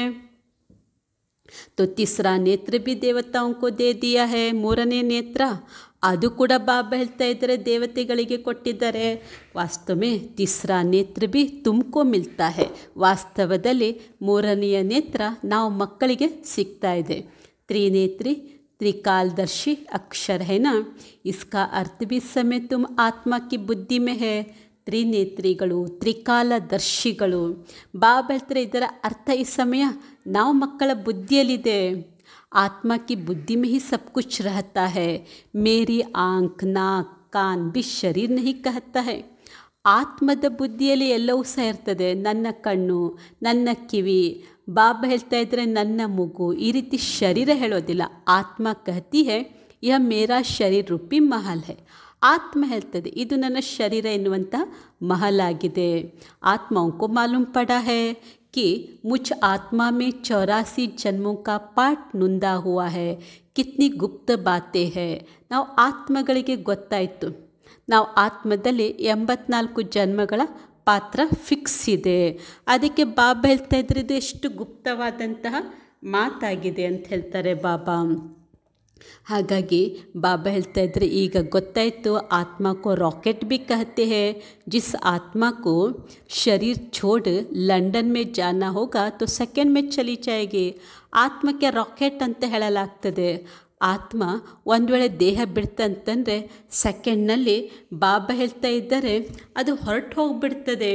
तो तीसरा नेत्र भी देवताओं को दे दिया है ಮೂರನೇ ನೇತ್ರ ಅದು ಕೂಡ ಬಾಬಾ ಹೇಳ್ತಾ ಇದ್ದಾರೆ ದೇವತೆಗಳಿಗೆ ಕೊಟ್ಟಿದ್ದಾರೆ ವಾಸ್ತವಮೇ ತಿಸ್ರಾ ನೇತ್ರ ಬಿ ತುಮಕೋ ಮಿಲ್ತಾ ಹೈ ವಾಸ್ತವದಲ್ಲಿ ಮೂರನೆಯ ನೇತ್ರ ನಾವು ಮಕ್ಕಳಿಗೆ ಸಿಗ್ತಾ ಇದೆ ತ್ರಿನೇತ್ರಿ त्रिकालदर्शी अक्षर है ना इसका अर्थ भी इस समय तुम आत्मा की बुद्धि में है ತ್ರಿನೇತ್ರಿಗಳು ತ್ರಿಕಾಲದರ್ಶಿಗಳು ಬಾಬಾ ಹೇಳ್ತಾರೆ ಇದರ ಅರ್ಥ ಈ ಸಮಯ ನಾವು ಮಕ್ಕಳ ಬುದ್ಧಿಯಲ್ಲಿದೆ आत्मा की बुद्धि में ही सब कुछ रहता है मेरी आंख नाक कान भी शरीर नहीं कहता है ಆತ್ಮದ ಬುದ್ಧಿಯಲ್ಲಿ ಎಲ್ಲವೂ ಸಹ ಇರ್ತದೆ ನನ್ನ ಕಣ್ಣು ನನ್ನ ಕಿವಿ ಬಾಬಾ ಹೇಳ್ತಾ ಇದ್ರೆ ನನ್ನ ಮೂಗು ಈ ರೀತಿ ಶರೀರ ಹೇಳೋದಿಲ್ಲ ಆತ್ಮ ಕಹತಿ ಹೇ ಯಹ ಮೇರಾ ಶರೀರ ರೂಪಿ ಮಹಲ್ ಹೈ ಆತ್ಮ ಹೇಳ್ತದೆ ಇದು ನನ್ನ ಶರೀರ ಎನ್ನುವಂಥ ಮಹಲ್ ಆಗಿದೆ ಆತ್ಮಕ್ಕೂ ಮಾಲೂಮ್ ಪಡ ಹೈ कि मुझ आत्मा में चौरासी जन्मों का पाठ ನುಂದಾ हुआ है ಕಿತ್ನಿ ಗುಪ್ತ ಬಾತೆ ಹೇ ನಾವು ಆತ್ಮಗಳಿಗೆ ಗೊತ್ತಾಯಿತು ನಾವು ಆತ್ಮದಲ್ಲಿ ಎಂಬತ್ನಾಲ್ಕು ಜನ್ಮಗಳ ಪಾತ್ರ ಫಿಕ್ಸ್ ಇದೆ ಅದಕ್ಕೆ ಬಾಬಾ ಹೇಳ್ತಾ ಇದ್ರೆ ಇದು ಎಷ್ಟು ಗುಪ್ತವಾದಂತಹ ಮಾತಾಗಿದೆ ಅಂತ ಹೇಳ್ತಾರೆ ಬಾಬಾ ಹಾಗಾಗಿ ಬಾಬಾ ಹೇಳ್ತಾ ಇದ್ರೆ ಈಗ ಗೊತ್ತಾಯಿತು आत्मा को रॉकेट भी कहते हैं जिस आत्मा को शरीर छोड़ लंदन में जाना होगा तो सेकेंड में चली जाएगी ಆತ್ಮಕ್ಕೆ ರಾಕೆಟ್ ಅಂತ ಹೇಳಲಾಗ್ತದೆ ಆತ್ಮ ಒಂದು ವೇಳೆ ದೇಹ ಬಿಡ್ತಂತಂದರೆ ಸೆಕೆಂಡ್ನಲ್ಲಿ ಬಾಬಾ ಹೇಳ್ತಾ ಇದ್ದರೆ ಅದು ಹೊರಟು ಹೋಗಿಬಿಡ್ತದೆ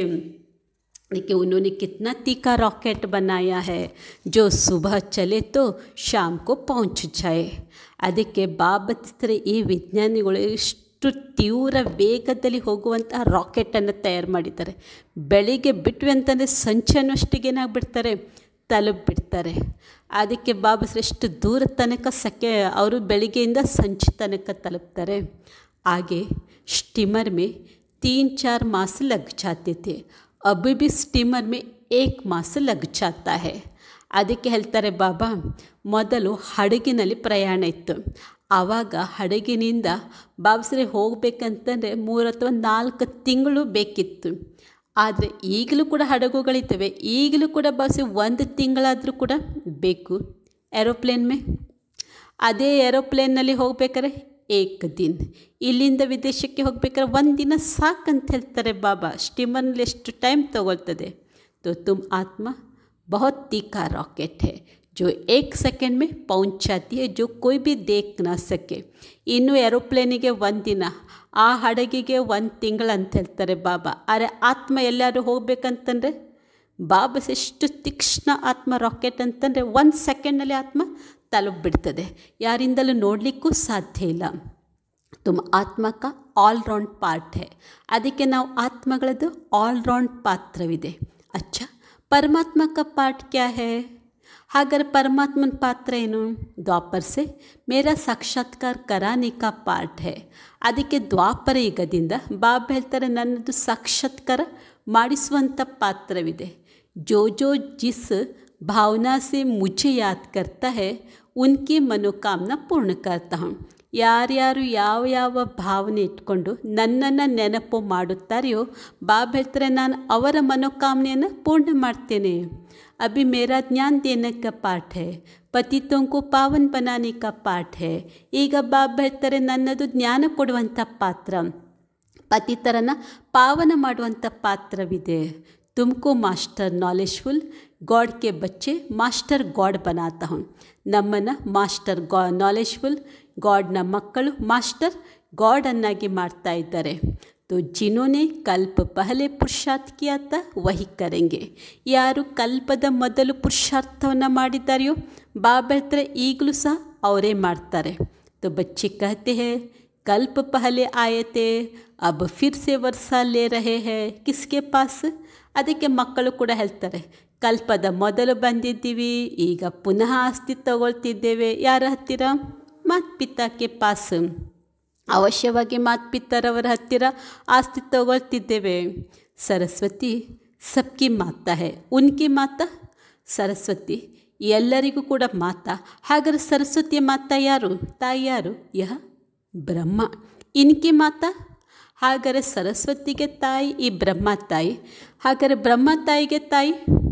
देखिए उन्होंने कितना तीखा रॉकेट बनाया है जो सुबह चले तो शाम को पहुंच जाए ಅದಕ್ಕೆ ಬಾಬತ್ತಿಸ್ತಾರೆ ಈ ವಿಜ್ಞಾನಿಗಳು ಇಷ್ಟು ತೀವ್ರ ವೇಗದಲ್ಲಿ ಹೋಗುವಂತಹ ರಾಕೆಟನ್ನು ತಯಾರು ಮಾಡಿದ್ದಾರೆ ಬೆಳಿಗ್ಗೆ ಬಿಟ್ವಿ ಅಂತಂದರೆ ಸಂಚೆನಷ್ಟಿಗೆ ಏನಾಗ್ಬಿಡ್ತಾರೆ ತಲುಪಿಬಿಡ್ತಾರೆ ಅದಕ್ಕೆ ಬಾಬಾ ಎಷ್ಟು ದೂರ ತನಕ ಸಕ್ಕೆ ಅವರು ಬೆಳಿಗ್ಗೆಯಿಂದ ಸಂಚೆ ತನಕ ತಲುಪ್ತಾರೆ ಹಾಗೆ ಸ್ಟಿಮರ್ ಮೇ ತೀನ್ ಚಾರ್ ಮಾಸ ಲಗ್ ಜಾತೆ थे अभी भी स्टीमर में एक ಮಾಸ ಲಗ್ ಜಾತಾ है ಅದಕ್ಕೆ ಹೇಳ್ತಾರೆ ಬಾಬಾ ಮೊದಲು ಹಡಗಿನಲ್ಲಿ ಪ್ರಯಾಣ ಇತ್ತು ಆವಾಗ ಹಡಗಿನಿಂದ ಬಾಬಸ್ರೆ ಹೋಗಬೇಕಂತಂದರೆ ಮೂರು ಅಥವಾ ನಾಲ್ಕು ತಿಂಗಳು ಬೇಕಿತ್ತು ಆದರೆ ಈಗಲೂ ಕೂಡ ಹಡಗುಗಳಿದ್ದಾವೆ ಈಗಲೂ ಕೂಡ ಬಾಬಸ್ರೆ ಒಂದು ತಿಂಗಳಾದರೂ ಕೂಡ ಬೇಕು ಏರೋಪ್ಲೇನ್ ಮೇ ಅದೇ ಏರೋಪ್ಲೇನ್ನಲ್ಲಿ ಹೋಗ್ಬೇಕಾದ್ರೆ ಏಕ್ ದಿನ ಇಲ್ಲಿಂದ ವಿದೇಶಕ್ಕೆ ಹೋಗ್ಬೇಕಾದ್ರೆ ಒಂದು ದಿನ ಸಾಕಂತ ಹೇಳ್ತಾರೆ ಬಾಬಾ ಸ್ಟೀಮರ್ನಲ್ಲಿ ಎಷ್ಟು ಟೈಮ್ ತಗೊಳ್ತದೆ तो तुम आत्मा बहुत तीखा रॉकेट है जो एक सेकेंड में पहुंच जाती है जो कोई भी देख ना सके ಇನ್ನು ಏರೋಪ್ಲೇನಿಗೆ ಒಂದಿನ ಆ ಹಡಗಿಗೆ ಒಂದು ತಿಂಗಳು ಅಂತ ಹೇಳ್ತಾರೆ ಬಾಬಾ ಆದರೆ ಆತ್ಮ ಎಲ್ಲರೂ ಹೋಗ್ಬೇಕಂತಂದರೆ ಬಾಬಾ ಎಷ್ಟು ತೀಕ್ಷ್ಣ ಆತ್ಮ ರಾಕೆಟ್ ಅಂತಂದರೆ ಒಂದು ಸೆಕೆಂಡ್ನಲ್ಲಿ ಆತ್ಮ ತಲುಪಿಬಿಡ್ತದೆ ಯಾರಿಂದಲೂ ನೋಡಲಿಕ್ಕೂ ಸಾಧ್ಯ ಇಲ್ಲ ತುಮ್ ಆತ್ಮಕ ಆಲ್ ರೌಂಡ್ ಪಾರ್ಟ್ ಹೇ ಅದಕ್ಕೆ ನಾವು ಆತ್ಮಗಳದ್ದು ಆಲ್ ರೌಂಡ್ ಪಾತ್ರವಿದೆ ಅಚ್ಚ ಪರಮಾತ್ಮ का ಪಾರ್ಟ್ ಕ್ಯಾ ಹೇ ಹಾಗಾದ್ರೆ ಪರಮಾತ್ಮನ ಪಾತ್ರ ಏನು ದ್ವಾಪರ್ ಸೆ ಮೇರಾ ಸಾಕ್ಷಾತ್ಕಾರ ಕರಾನೆ ಕಾ ಪಾರ್ಟ್ ಹೇ ಅದಕ್ಕೆ ದ್ವಾಪರ ಯುಗದಿಂದ ಬಾಬಾ ಹೇಳ್ತಾರೆ ನನ್ನದು ಸಾಕ್ಷಾತ್ಕಾರ ಮಾಡಿಸುವಂಥ ಪಾತ್ರವಿದೆ ಜೋ ಜೋ ಜಿಸ್ ಭಾವನಾ ಸೆ ಮುझे ಯಾದ್ ಕರ್ತಾ ಹೇ ಉನ್ಕಿ ಮನೋಕಾಮನಾ ಪೂರ್ಣ ಕರ್ತಾ ಹೂँ ಯಾರ್ಯಾರು ಯಾವ ಯಾವ ಭಾವನೆ ಇಟ್ಕೊಂಡು ನನ್ನನ್ನು ನೆನಪು ಮಾಡುತ್ತಾರೆಯೋ ಬಾಬಾ ಹೇಳ್ತಾರೆ ನಾನು ಅವರ ಮನೋಕಾಮನೆಯನ್ನು ಪೂರ್ಣ ಮಾಡ್ತೇನೆ ಅಭಿ ಮೇರಾ ಜ್ಞಾನ ದೇನೆ ಕಾ ಪಾಠ ಹೇ ಪತಿತೋಂಕು ಪಾವನ್ ಬನಾನೆ ಕಾ ಪಾಠ ಹೇ ಈಗ ಬಾಬಾ ಹೇಳ್ತಾರೆ ನನ್ನದು ಜ್ಞಾನ ಕೊಡುವಂಥ ಪಾತ್ರ ಪತಿತರನ್ನು ಪಾವನ ಮಾಡುವಂಥ ಪಾತ್ರವಿದೆ ತುಮको ಮಾಸ್ಟರ್ ನಾಲೆಜ್ಫುಲ್ गॉड के बच्चे ಮಾಸ್ಟರ್ ಗಾಡ್ ಬನಾತಾ ಹೂँ ನಮ್ಮನ್ನು ಮಾಸ್ಟರ್ ಗಾ ನಾಲೆಜ್ಫುಲ್ ಗಾಡ್ನ ಮಕ್ಕಳು ಮಾಸ್ಟರ್ ಗಾಡನ್ನಾಗಿ ಮಾಡ್ತಾ ಇದ್ದಾರೆ तो जिन्होंने ಕಲ್ಪ ಪಹಲೆ ಪುರುಷಾರ್ಥ ಕಿಯಾ ತಾ ವಹಿ ಕರೆಂಗೆ ಯಾರು ಕಲ್ಪದ ಮೊದಲು ಪುರುಷಾರ್ಥವನ್ನು ಮಾಡಿದ್ದಾರೆಯೋ ಬಾಬಾ ಹೇಳ್ತಾರೆ ಈಗಲೂ ಸಹ ಅವರೇ ಮಾಡ್ತಾರೆ तो बच्चे कहते हैं कल्प पहले आए थे अब फिर से वर्षा ले रहे हैं किसके पास ಅದಕ್ಕೆ ಮಕ್ಕಳು ಕೂಡ ಹೇಳ್ತಾರೆ ಕಲ್ಪದ ಮೊದಲು ಬಂದಿದ್ದೀವಿ ಈಗ ಪುನಃ ಆಸ್ತಿ ತಗೊಳ್ತಿದ್ದೇವೆ ಯಾರ ಹತ್ತಿರ ಮಾತ್ಪಿತಾಕ್ಕೆ ಪಾಸ್ ಅವಶ್ಯವಾಗಿ ಮಾತ್ಪಿತರವರ ಹತ್ತಿರ ಆಸ್ತಿ ತಗೊಳ್ತಿದ್ದೇವೆ ಸರಸ್ವತಿ ಸಬ್ಕಿ ಮಾತಾ ಹೇ ಉನ್ಕಿ ಮಾತಾ ಸರಸ್ವತಿ ಎಲ್ಲರಿಗೂ ಕೂಡ ಮಾತಾ ಹಾಗಾದ್ರೆ ಸರಸ್ವತಿಯ ಮಾತಾ ಯಾರು ತಾಯಿ ಯಾರು ಯಹ ಬ್ರಹ್ಮ ಇನ್ಕಿ ಮಾತಾ ಹಾಗಾದರೆ ಸರಸ್ವತಿಗೆ ತಾಯಿ ಈ ಬ್ರಹ್ಮ ತಾಯಿ ಹಾಗಾದರೆ ಬ್ರಹ್ಮ ತಾಯಿಗೆ ತಾಯಿ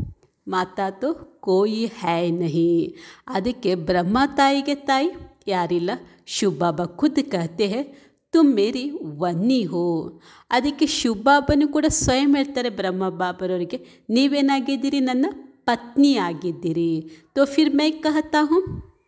ಮಾತಾ ತೋ ಕೋಯಿ ಹೈ ನಹಿ ಅದಕ್ಕೆ ಬ್ರಹ್ಮ ತಾಯಿಗೆ ತಾಯಿ ಯಾರಿಲ್ಲ ಶಿವಬಾಬಾ ಖುದ್ ಕಹತೆ ಹೇ ತುಮ್ ಮೇರಿ ವನ್ನಿ ಹೋ ಅದಕ್ಕೆ ಶಿವಬಾಬನು ಕೂಡ ಸ್ವಯಂ ಹೇಳ್ತಾರೆ ಬ್ರಹ್ಮ ಬಾಬರವರಿಗೆ ನೀವೇನಾಗಿದ್ದೀರಿ ನನ್ನ ಪತ್ನಿ ಆಗಿದ್ದೀರಿ ತೋ ಫಿರ್ ಮೈ ಕಹತಾ ಹೂँ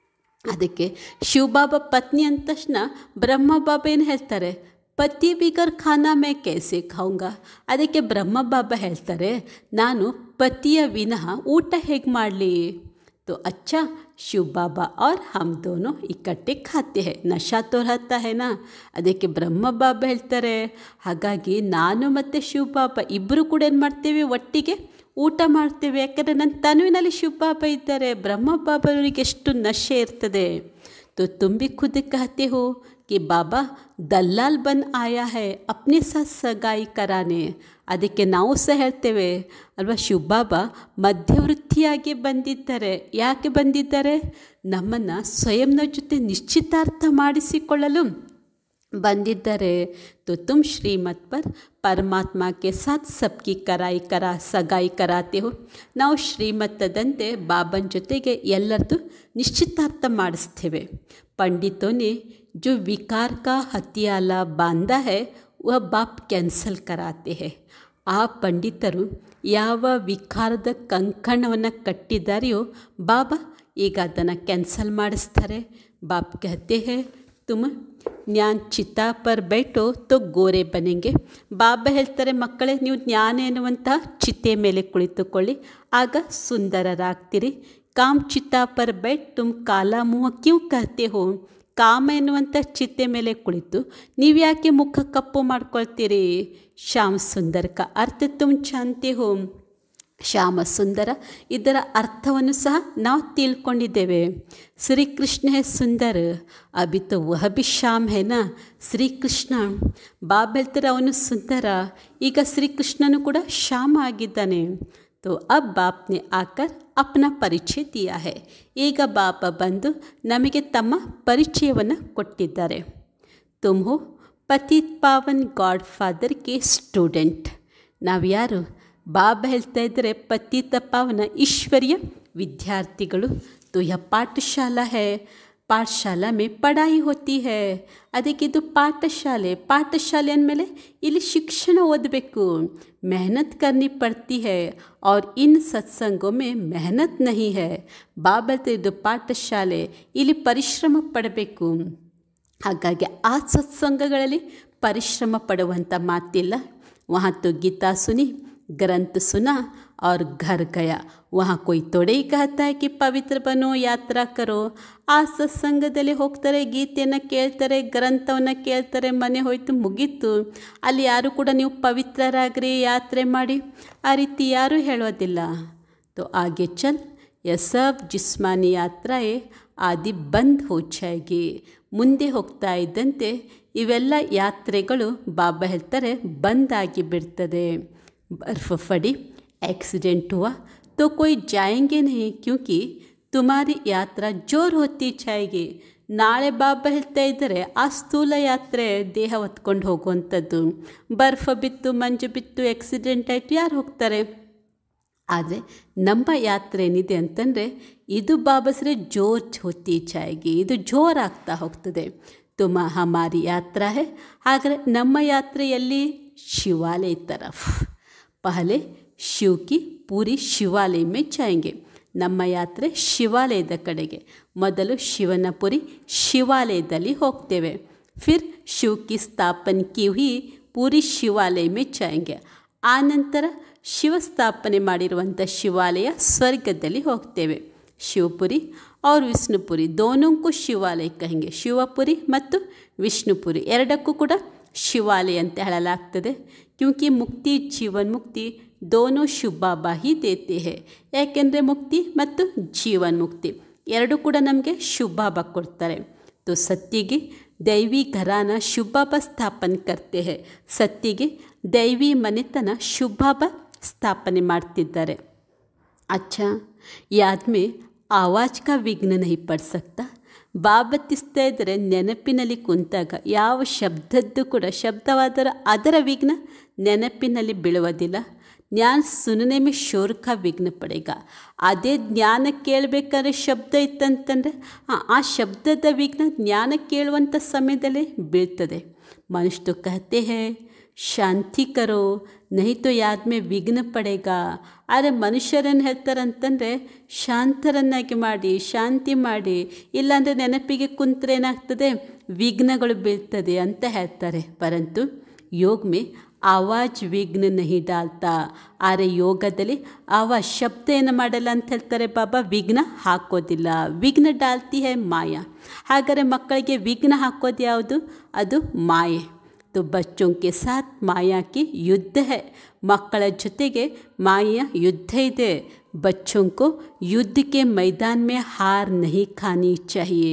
ಅದಕ್ಕೆ ಶಿವಬಾಬಾ ಪತ್ನಿ ಅಂದ ತಕ್ಷಣ ಬ್ರಹ್ಮ ಬಾಬಾ ಏನು ಹೇಳ್ತಾರೆ ಪತಿ ಬಿಗರ್ ಖಾನಾ ಮೇ ಕೇಸೆ ಖಾऊंगा ಅದಕ್ಕೆ ಬ್ರಹ್ಮ ಬಾಬಾ ಹೇಳ್ತಾರೆ ನಾನು ಪತಿಯ ವಿನಃ ಊಟ ಹೇಗೆ ಮಾಡಲಿ तो अच्छा शिव बाबा और हम दोनों इकट्ठे खाते हैं ನಶಾ तो रहता है ना ಅದಕ್ಕೆ ಬ್ರಹ್ಮ ಬಾಬಾ ಹೇಳ್ತಾರೆ ಹಾಗಾಗಿ ನಾನು ಮತ್ತು ಶಿವ ಬಾಬಾ ಇಬ್ಬರು ಕೂಡ ಏನು ಮಾಡ್ತೇವೆ ಒಟ್ಟಿಗೆ ಊಟ ಮಾಡ್ತೇವೆ ಯಾಕಂದರೆ ನನ್ನ ತನುವಿನಲ್ಲಿ ಶಿವ ಬಾಬಾ ಇದ್ದಾರೆ ಬ್ರಹ್ಮ ಬಾಬಾವರಿಗೆ ಎಷ್ಟು ನಶೆ ಇರ್ತದೆ तो तुम भी खुद कहते हो कि बाबा ದಲ್ಲಾಲ್ ಬಂದ್ ಆಯಾ ಹೈ ಅಪ್ನೆ ಸಾಥ್ ಸಗಾಯಿ ಕರಾನೆ ಅದಕ್ಕೆ ನಾವು ಸಹ ಹೇಳ್ತೇವೆ ಅಲ್ವಾ ಶಿವಬಾಬಾ ಮಧ್ಯವೃತ್ತಿಯಾಗಿ ಬಂದಿದ್ದಾರೆ ಯಾಕೆ ಬಂದಿದ್ದಾರೆ ನಮ್ಮನ್ನು ಸ್ವಯಂನ ಜೊತೆ ನಿಶ್ಚಿತಾರ್ಥ ಮಾಡಿಸಿಕೊಳ್ಳಲು ಬಂದಿದ್ದಾರೆ तो तुम श्रीमत पर परमात्मा के साथ सबकी कराई करा ಸಗಾಯಿ ಕರಾತೆ ಹೋ ನಾವು ಶ್ರೀಮತದಂತೆ ಬಾಬನ ಜೊತೆಗೆ ಎಲ್ಲರದು ನಿಶ್ಚಿತಾರ್ಥ ಮಾಡಿಸ್ತೇವೆ पंडितों जो विकार का हथियाला बांधा है वह बाप कैंसल कराते हैं ಆ ಪಂಡಿತರು ಯಾವ ವಿಕಾರದ ಕಂಕಣವನ್ನು ಕಟ್ಟಿದ್ದಾರೆಯೋ ಬಾಬಾ ಈಗ ಅದನ್ನು ಕ್ಯಾನ್ಸಲ್ ಮಾಡಿಸ್ತಾರೆ ಬಾಪ್ ಕಹತೆ ಹೇ ತುಮ್ ಜ್ಞಾನ ಚಿತಾ ಪರ್ ಬೈಟೋ ತೋ ಗೋರೆ ಬನೆಂಗೆ ಬಾಬಾ ಹೇಳ್ತಾರೆ ಮಕ್ಕಳೇ ನೀವು ಜ್ಞಾನ ಎನ್ನುವಂಥ ಚಿತೆ ಮೇಲೆ ಕುಳಿತುಕೊಳ್ಳಿ ಆಗ ಸುಂದರರಾಗ್ತೀರಿ ಕಾಮ್ ಚಿತಾ ಪರ್ ಬೈಟ್ ತುಮ್ ಕಾಲಾ ಮುಹ ಕ್ಯೂ ಕಹತೆ ಹೋ ಕಾಮ ಎನ್ನುವಂಥ ಚಿತೆ ಮೇಲೆ ಕುಳಿತು ನೀವು ಯಾಕೆ ಮುಖ ಕಪ್ಪು ಮಾಡ್ಕೊಳ್ತೀರಿ ಶ್ಯಾಮ ಸುಂದರ ಕ ಅರ್ಥ ತುಮ್ ಚಾಂತೆ ಹೋ ಶ್ಯಾಮ ಸುಂದರ ಇದರ ಅರ್ಥವನ್ನು ಸಹ ನಾವು ತಿಳ್ಕೊಂಡಿದ್ದೇವೆ ಶ್ರೀಕೃಷ್ಣ ಹೇ ಸುಂದರ ಅಭಿ ತೋ ವಹ ಭಿ ಶ್ಯಾಮ್ ಹೇನಾ ಶ್ರೀಕೃಷ್ಣ ಬಾಬ್ ಹೇಳ್ತಾರೆ ಅವನು ಸುಂದರ ಈಗ ಶ್ರೀಕೃಷ್ಣನು ಕೂಡ ಶ್ಯಾಮ ಆಗಿದ್ದಾನೆ तो अब बाप ने आकर अपना ಪರಿಚಯ ದಿಯಾ है ಈಗ ಬಾಪ ಬಂದು ನಮಗೆ ತಮ್ಮ ಪರಿಚಯವನ್ನು ಕೊಟ್ಟಿದ್ದಾರೆ ತುಮ್ ಹೋ ಪತಿತ್ ಪಾವನ್ ಗಾಡ್ ಫಾದರ್ ಕೆ ಸ್ಟೂಡೆಂಟ್ ನಾವು ಯಾರು ಬಾಬಾ ಹೇಳ್ತಾ ಇದ್ದರೆ ಪತಿತ ಪಾವನ ಈಶ್ವರ್ಯ ವಿದ್ಯಾರ್ಥಿಗಳು तो यह पाठशाला है ಪಾಠಶಾಲಾ ಮೇ ಪಡಾಯಿ ಹೋತಿ ಹೇ ಅದಕ್ಕೆ ಇದು ಪಾಠಶಾಲೆ ಪಾಠಶಾಲೆ ಅಂದಮೇಲೆ ಇಲ್ಲಿ ಶಿಕ್ಷಣ ಓದಬೇಕು मेहनत करनी पड़ती है और इन सत्संगों में मेहनत नहीं है ಬಾಬಾ ಇದು ಪಾಠಶಾಲೆ ಇಲ್ಲಿ ಪರಿಶ್ರಮ ಪಡಬೇಕು ಹಾಗಾಗಿ ಆ ಸತ್ಸಂಗಗಳಲ್ಲಿ ಪರಿಶ್ರಮ ಪಡುವಂಥ ಮಾತಿಲ್ಲ वहाँ तो गीता सुनी ग्रंथ सुना और घर गया वहाँ कोई थोड़े ही कहता है कि ಪವಿತ್ರ ಬನೋ ಯಾತ್ರಾ ಕರೋ ಆ ಸತ್ಸಂಗದಲ್ಲಿ ಹೋಗ್ತಾರೆ ಗೀತೆಯನ್ನು ಕೇಳ್ತಾರೆ ಗ್ರಂಥವನ್ನು ಕೇಳ್ತಾರೆ ಮನೆ ಹೋಯ್ತು ಮುಗೀತು ಅಲ್ಲಿ ಯಾರು ಕೂಡ ನೀವು ಪವಿತ್ರರಾಗ್ರಿ ಯಾತ್ರೆ ಮಾಡಿ ಆ ರೀತಿ ಯಾರೂ ಹೇಳೋದಿಲ್ಲ तो आगे चल यह सब जिस्मानी यात्राएं ಆದಿ ಬಂದ್ ಹೋ ಜಾಯಗಿ ಮುಂದೆ ಹೋಗ್ತಾ ಇದ್ದಂತೆ ಇವೆಲ್ಲ ಯಾತ್ರೆಗಳು ಬಾಬಾ ಹೇಳ್ತಾರೆ ಬಂದಾಗಿ ಬಿಡ್ತದೆ ಬರ್ಫ್ ಫಡಿ एक्सीडेंट हुआ तो कोई जाएंगे नहीं क्योंकि तुम्हारी यात्रा जोर होती जाएगी ನಾಳೆ ಬಾಬಾ ಹೇಳ್ತಾ ಇದ್ದಾರೆ ಆ ಸ್ಥೂಲ ಯಾತ್ರೆ ದೇಹ ಹೊತ್ಕೊಂಡು ಹೋಗುವಂಥದ್ದು ಬರ್ಫ ಬಿತ್ತು ಮಂಜು ಬಿತ್ತು ಆಕ್ಸಿಡೆಂಟ್ ಆಯಿತು ಯಾರು ಹೋಗ್ತಾರೆ ಆದರೆ ನಮ್ಮ ಯಾತ್ರೆ ಏನಿದೆ ಅಂತಂದರೆ ಇದು ಬಾಬಸ್ರೆ ಜೋರ್ ಹೋತಿ ಜಾಯಗಿ ಇದು ಜೋರಾಗ್ತಾ ಹೋಗ್ತದೆ ತುಮ ಹಮಾರಿ ಯಾತ್ರಾ ಹೇ ಹಾಗಾದರೆ ನಮ್ಮ ಯಾತ್ರೆಯಲ್ಲಿ ಶಿವಾಲಯ ತರಫ್ ಪಹಲೆ ಶಿವ್ ಕಿ ಪೂರಿ ಶಿವಾಲಯ ಮೇ ಜಾಯಂಗೆ ನಮ್ಮ ಯಾತ್ರೆ ಶಿವಾಲಯದ ಕಡೆಗೆ ಮೊದಲು ಶಿವನ ಪುರಿ ಶಿವಾಲಯದಲ್ಲಿ ಹೋಗ್ತೇವೆ ಫಿರ್ ಶಿವ್ ಕಿ ಸ್ಥಾಪನೆ ಕಿ ಹುಯಿ ಪೂರಿ ಶಿವಾಲಯ ಮೇ ಜಾಯಂಗೆ ಆನಂತರ ಶಿವ ಸ್ಥಾಪನೆ ಮಾಡಿರುವಂಥ ಶಿವಾಲಯ ಸ್ವರ್ಗದಲ್ಲಿ ಹೋಗ್ತೇವೆ ಶಿವಪುರಿ और ವಿಷ್ಣುಪುರಿ ದೋನೋಂಕು ಶಿವಾಲಯ ಕಹೆಂಗೆ ಶಿವಪುರಿ ಮತ್ತು ವಿಷ್ಣುಪುರಿ ಎರಡಕ್ಕೂ ಕೂಡ ಶಿವಾಲಯ ಅಂತ ಹೇಳಲಾಗ್ತದೆ ಕ್ಯೂಂಕಿ ಮುಕ್ತಿ ಜೀವನ್ ಮುಕ್ತಿ ದೋನೋ ಶಿವಬಾಬಾ ಹಿ ದೇತೆ ಹೇ ಯಾಕೆಂದರೆ ಮುಕ್ತಿ ಮತ್ತು ಜೀವನ್ ಮುಕ್ತಿ ಎರಡು ಕೂಡ ನಮಗೆ ಶಿವಬಾಬಾ ಕೊಡ್ತಾರೆ तो ಸತ್ಯಗೆ ದೈವಿ ಘರಾನ ಶಿವಬಾಬಾ ಸ್ಥಾಪನೆ ಕರ್ತೆ ಹೇ ಸತ್ಯಗೆ ದೈವಿ ಮನೆತನ ಶಿವಬಾಬಾ ಸ್ಥಾಪನೆ ಮಾಡ್ತಿದ್ದಾರೆ अच्छा याद में ಆವಾಜ್ ಕಾ ವಿಘ್ನ ನಹಿ ಪಡ್ ಸಕ್ತಾ ಬಾಬತ್ತಿಸ್ತಾ ಇದ್ದರೆ ನೆನಪಿನಲ್ಲಿ ಕುಂತಾಗ ಯಾವ ಶಬ್ದದ್ದು ಕೂಡ ಶಬ್ದವಾದರೆ ಅದರ ವಿಘ್ನ ನೆನಪಿನಲ್ಲಿ ಬೀಳುವುದಿಲ್ಲ ಜ್ಞಾನ ಸುನನೆ ಮೇ ಶೋರ್ ಕಾ ವಿಘ್ನ ಪಡೆಗ ಅದೇ ಜ್ಞಾನ ಕೇಳಬೇಕಾದ್ರೆ ಶಬ್ದ ಇತ್ತಂತಂದರೆ ಆ ಶಬ್ದದ ವಿಘ್ನ ಜ್ಞಾನ ಕೇಳುವಂಥ ಸಮಯದಲ್ಲೇ ಬೀಳ್ತದೆ ಮನುಷ್ಯ तो कहते हैं ಶಾಂತಿ ಕರೋ ನಹಿ ತೋ ಯಾದ್ ಮೇ ವಿಘ್ನ ಪಡೆಗ ಆದರೆ ಮನುಷ್ಯರನ್ನು ಹೇಳ್ತಾರಂತಂದರೆ ಶಾಂತರನ್ನಾಗಿ ಮಾಡಿ ಶಾಂತಿ ಮಾಡಿ ಇಲ್ಲಾಂದರೆ ನೆನಪಿಗೆ ಕುಂತ್ರೆ ಏನಾಗ್ತದೆ ವಿಘ್ನಗಳು ಬೀಳ್ತದೆ ಅಂತ ಹೇಳ್ತಾರೆ ಪರಂತು ಯೋಗ ಮೇ ಆವಾಜ್ ವಿಘ್ನ ನಹಿ ಡಾಲ್ತಾ ಆದರೆ ಯೋಗದಲ್ಲಿ ಆವಾಜ್ ಶಬ್ದ ಏನು ಮಾಡಲ್ಲ ಅಂತ ಹೇಳ್ತಾರೆ ಬಾಬಾ ವಿಘ್ನ ಹಾಕೋದಿಲ್ಲ ವಿಘ್ನ ಡಾಲ್ತಿ ಹೇ ಮಾಯಾ ಹಾಗಾದರೆ ಮಕ್ಕಳಿಗೆ ವಿಘ್ನ ಹಾಕೋದು ಯಾವುದು ಅದು ಮಾಯೆ तो बच्चों के साथ माया की युद्ध है ಮಕ್ಕಳ ಜೊತೆಗೆ ಮಾಯೆಯ ಯುದ್ಧ ಇದೆ बच्चों को युद्ध के मैदान में हार नहीं खानी चाहिए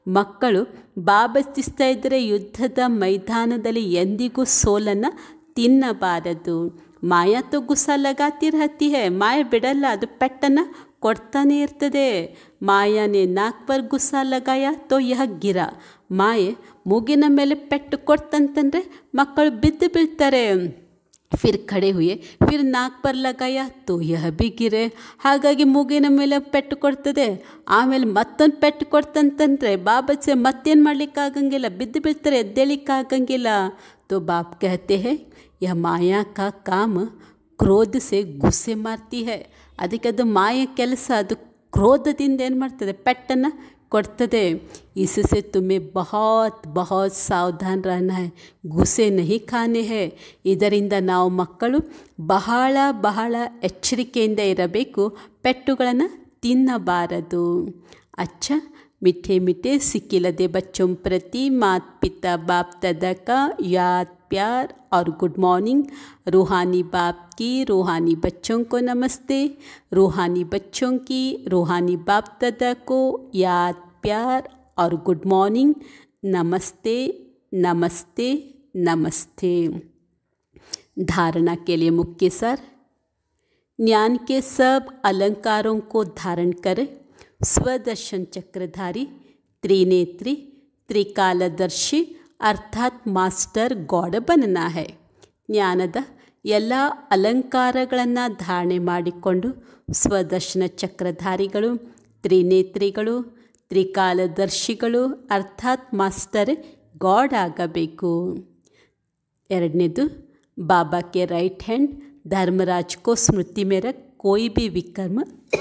ಮಕ್ಕಳು ಬಾಬಸ್ತಿಸ್ತಾ ಇದ್ದರೆ ಯುದ್ಧದ ಮೈದಾನದಲ್ಲಿ ಎಂದಿಗೂ ಸೋಲನ್ನು ತಿನ್ನಬಾರದು ಮಾಯಾ ತೋ ಗುಸ್ಸ ಲಗಾತಿ ರಹತಿ ಹೇ ಮಾಯ ಬಿಡಲ್ಲ ಅದು ಪೆಟ್ಟನ್ನು ಕೊಡ್ತಾನೆ ಇರ್ತದೆ ಮಾಯಾನೆ ನಾಲ್ಕು ಬಾರ್ ಗುಸ್ಸ ಲಗಾಯ ತೋ ಯಹ ಗಿರ ಮಾಯೆ ಮೂಗಿನ ಮೇಲೆ ಪೆಟ್ಟು ಕೊಡ್ತಂತಂದರೆ ಮಕ್ಕಳು ಬಿದ್ದು ಬೀಳ್ತಾರೆ ಫಿರ್ ಖಡೆ ಹುಯೆ ಫಿರ್ ನಾಲ್ಕು ಬಾರ್ ಲಗಾಯ ತೋ ಯಹ ಬಿ ಗಿರೆ ಹಾಗಾಗಿ ಮೂಗಿನ ಮೇಲೆ ಪೆಟ್ಟು ಕೊಡ್ತದೆ ಆಮೇಲೆ ಮತ್ತೊಂದು ಪೆಟ್ಟು ಕೊಡ್ತಂತಂದರೆ ಬಾಬಚ್ಚೆ ಮತ್ತೇನು ಮಾಡಲಿಕ್ಕಾಗಂಗಿಲ್ಲ ಬಿದ್ದು ಬೀಳ್ತಾರೆ ಎದ್ದೇಳಿಕ್ಕಾಗಂಗಿಲ್ಲ तो बाप कहते हैं यह माया का काम ಕ್ರೋಧ ಸೆ ಗುಸ್ಸೆ ಮಾರ್ತಿ ಹೇ ಅದಕ್ಕೆ ಅದು ಮಾಯ ಕೆಲಸ ಅದು ಕ್ರೋಧದಿಂದ ಏನು ಮಾಡ್ತದೆ ಪೆಟ್ಟನ್ನು ಕೊಡ್ತದೆ इससे तुम्हें बहुत बहुत ಸಾವಧಾನ रहना है ಗುಸ್ಸೆ ನಹಿ ಖಾನೆ ಹೇ ಇದರಿಂದ ನಾವು ಮಕ್ಕಳು ಬಹಳ ಬಹಳ ಎಚ್ಚರಿಕೆಯಿಂದ ಇರಬೇಕು ಪೆಟ್ಟುಗಳನ್ನು ತಿನ್ನಬಾರದು ಅಚ್ಚ मीठे मीठे सिक्किलदे बच्चों प्रति मात पिता बाप दादा का याद प्यार और गुड मॉर्निंग रूहानी बाप की रूहानी बच्चों को नमस्ते रूहानी बच्चों की रूहानी बाप दादा को याद प्यार और गुड मॉर्निंग नमस्ते नमस्ते नमस्ते धारणा के लिए मुख्य सर ज्ञान के सब अलंकारों को धारण करें स्वदर्शन चक्रधारी त्रिनेत्री त्रिकालदर्शी ಅರ್ಥಾತ್ ಮಾಸ್ಟರ್ ಗಾಡ್ बनना है ಜ್ಞಾನದ ಎಲ್ಲ ಅಲಂಕಾರಗಳನ್ನು ಧಾರಣೆ ಮಾಡಿಕೊಂಡು ಸ್ವದರ್ಶನ ಚಕ್ರಧಾರಿಗಳು ತ್ರಿನೇತ್ರಿಗಳು ತ್ರಿಕಾಲದರ್ಶಿಗಳು ಅರ್ಥಾತ್ ಮಾಸ್ಟರ್ ಗಾಡ್ ಆಗಬೇಕು ಎರಡನೇದು बाबा के राइट हैंड धर्मराज को स्मृति में रख कोई भी विकर्म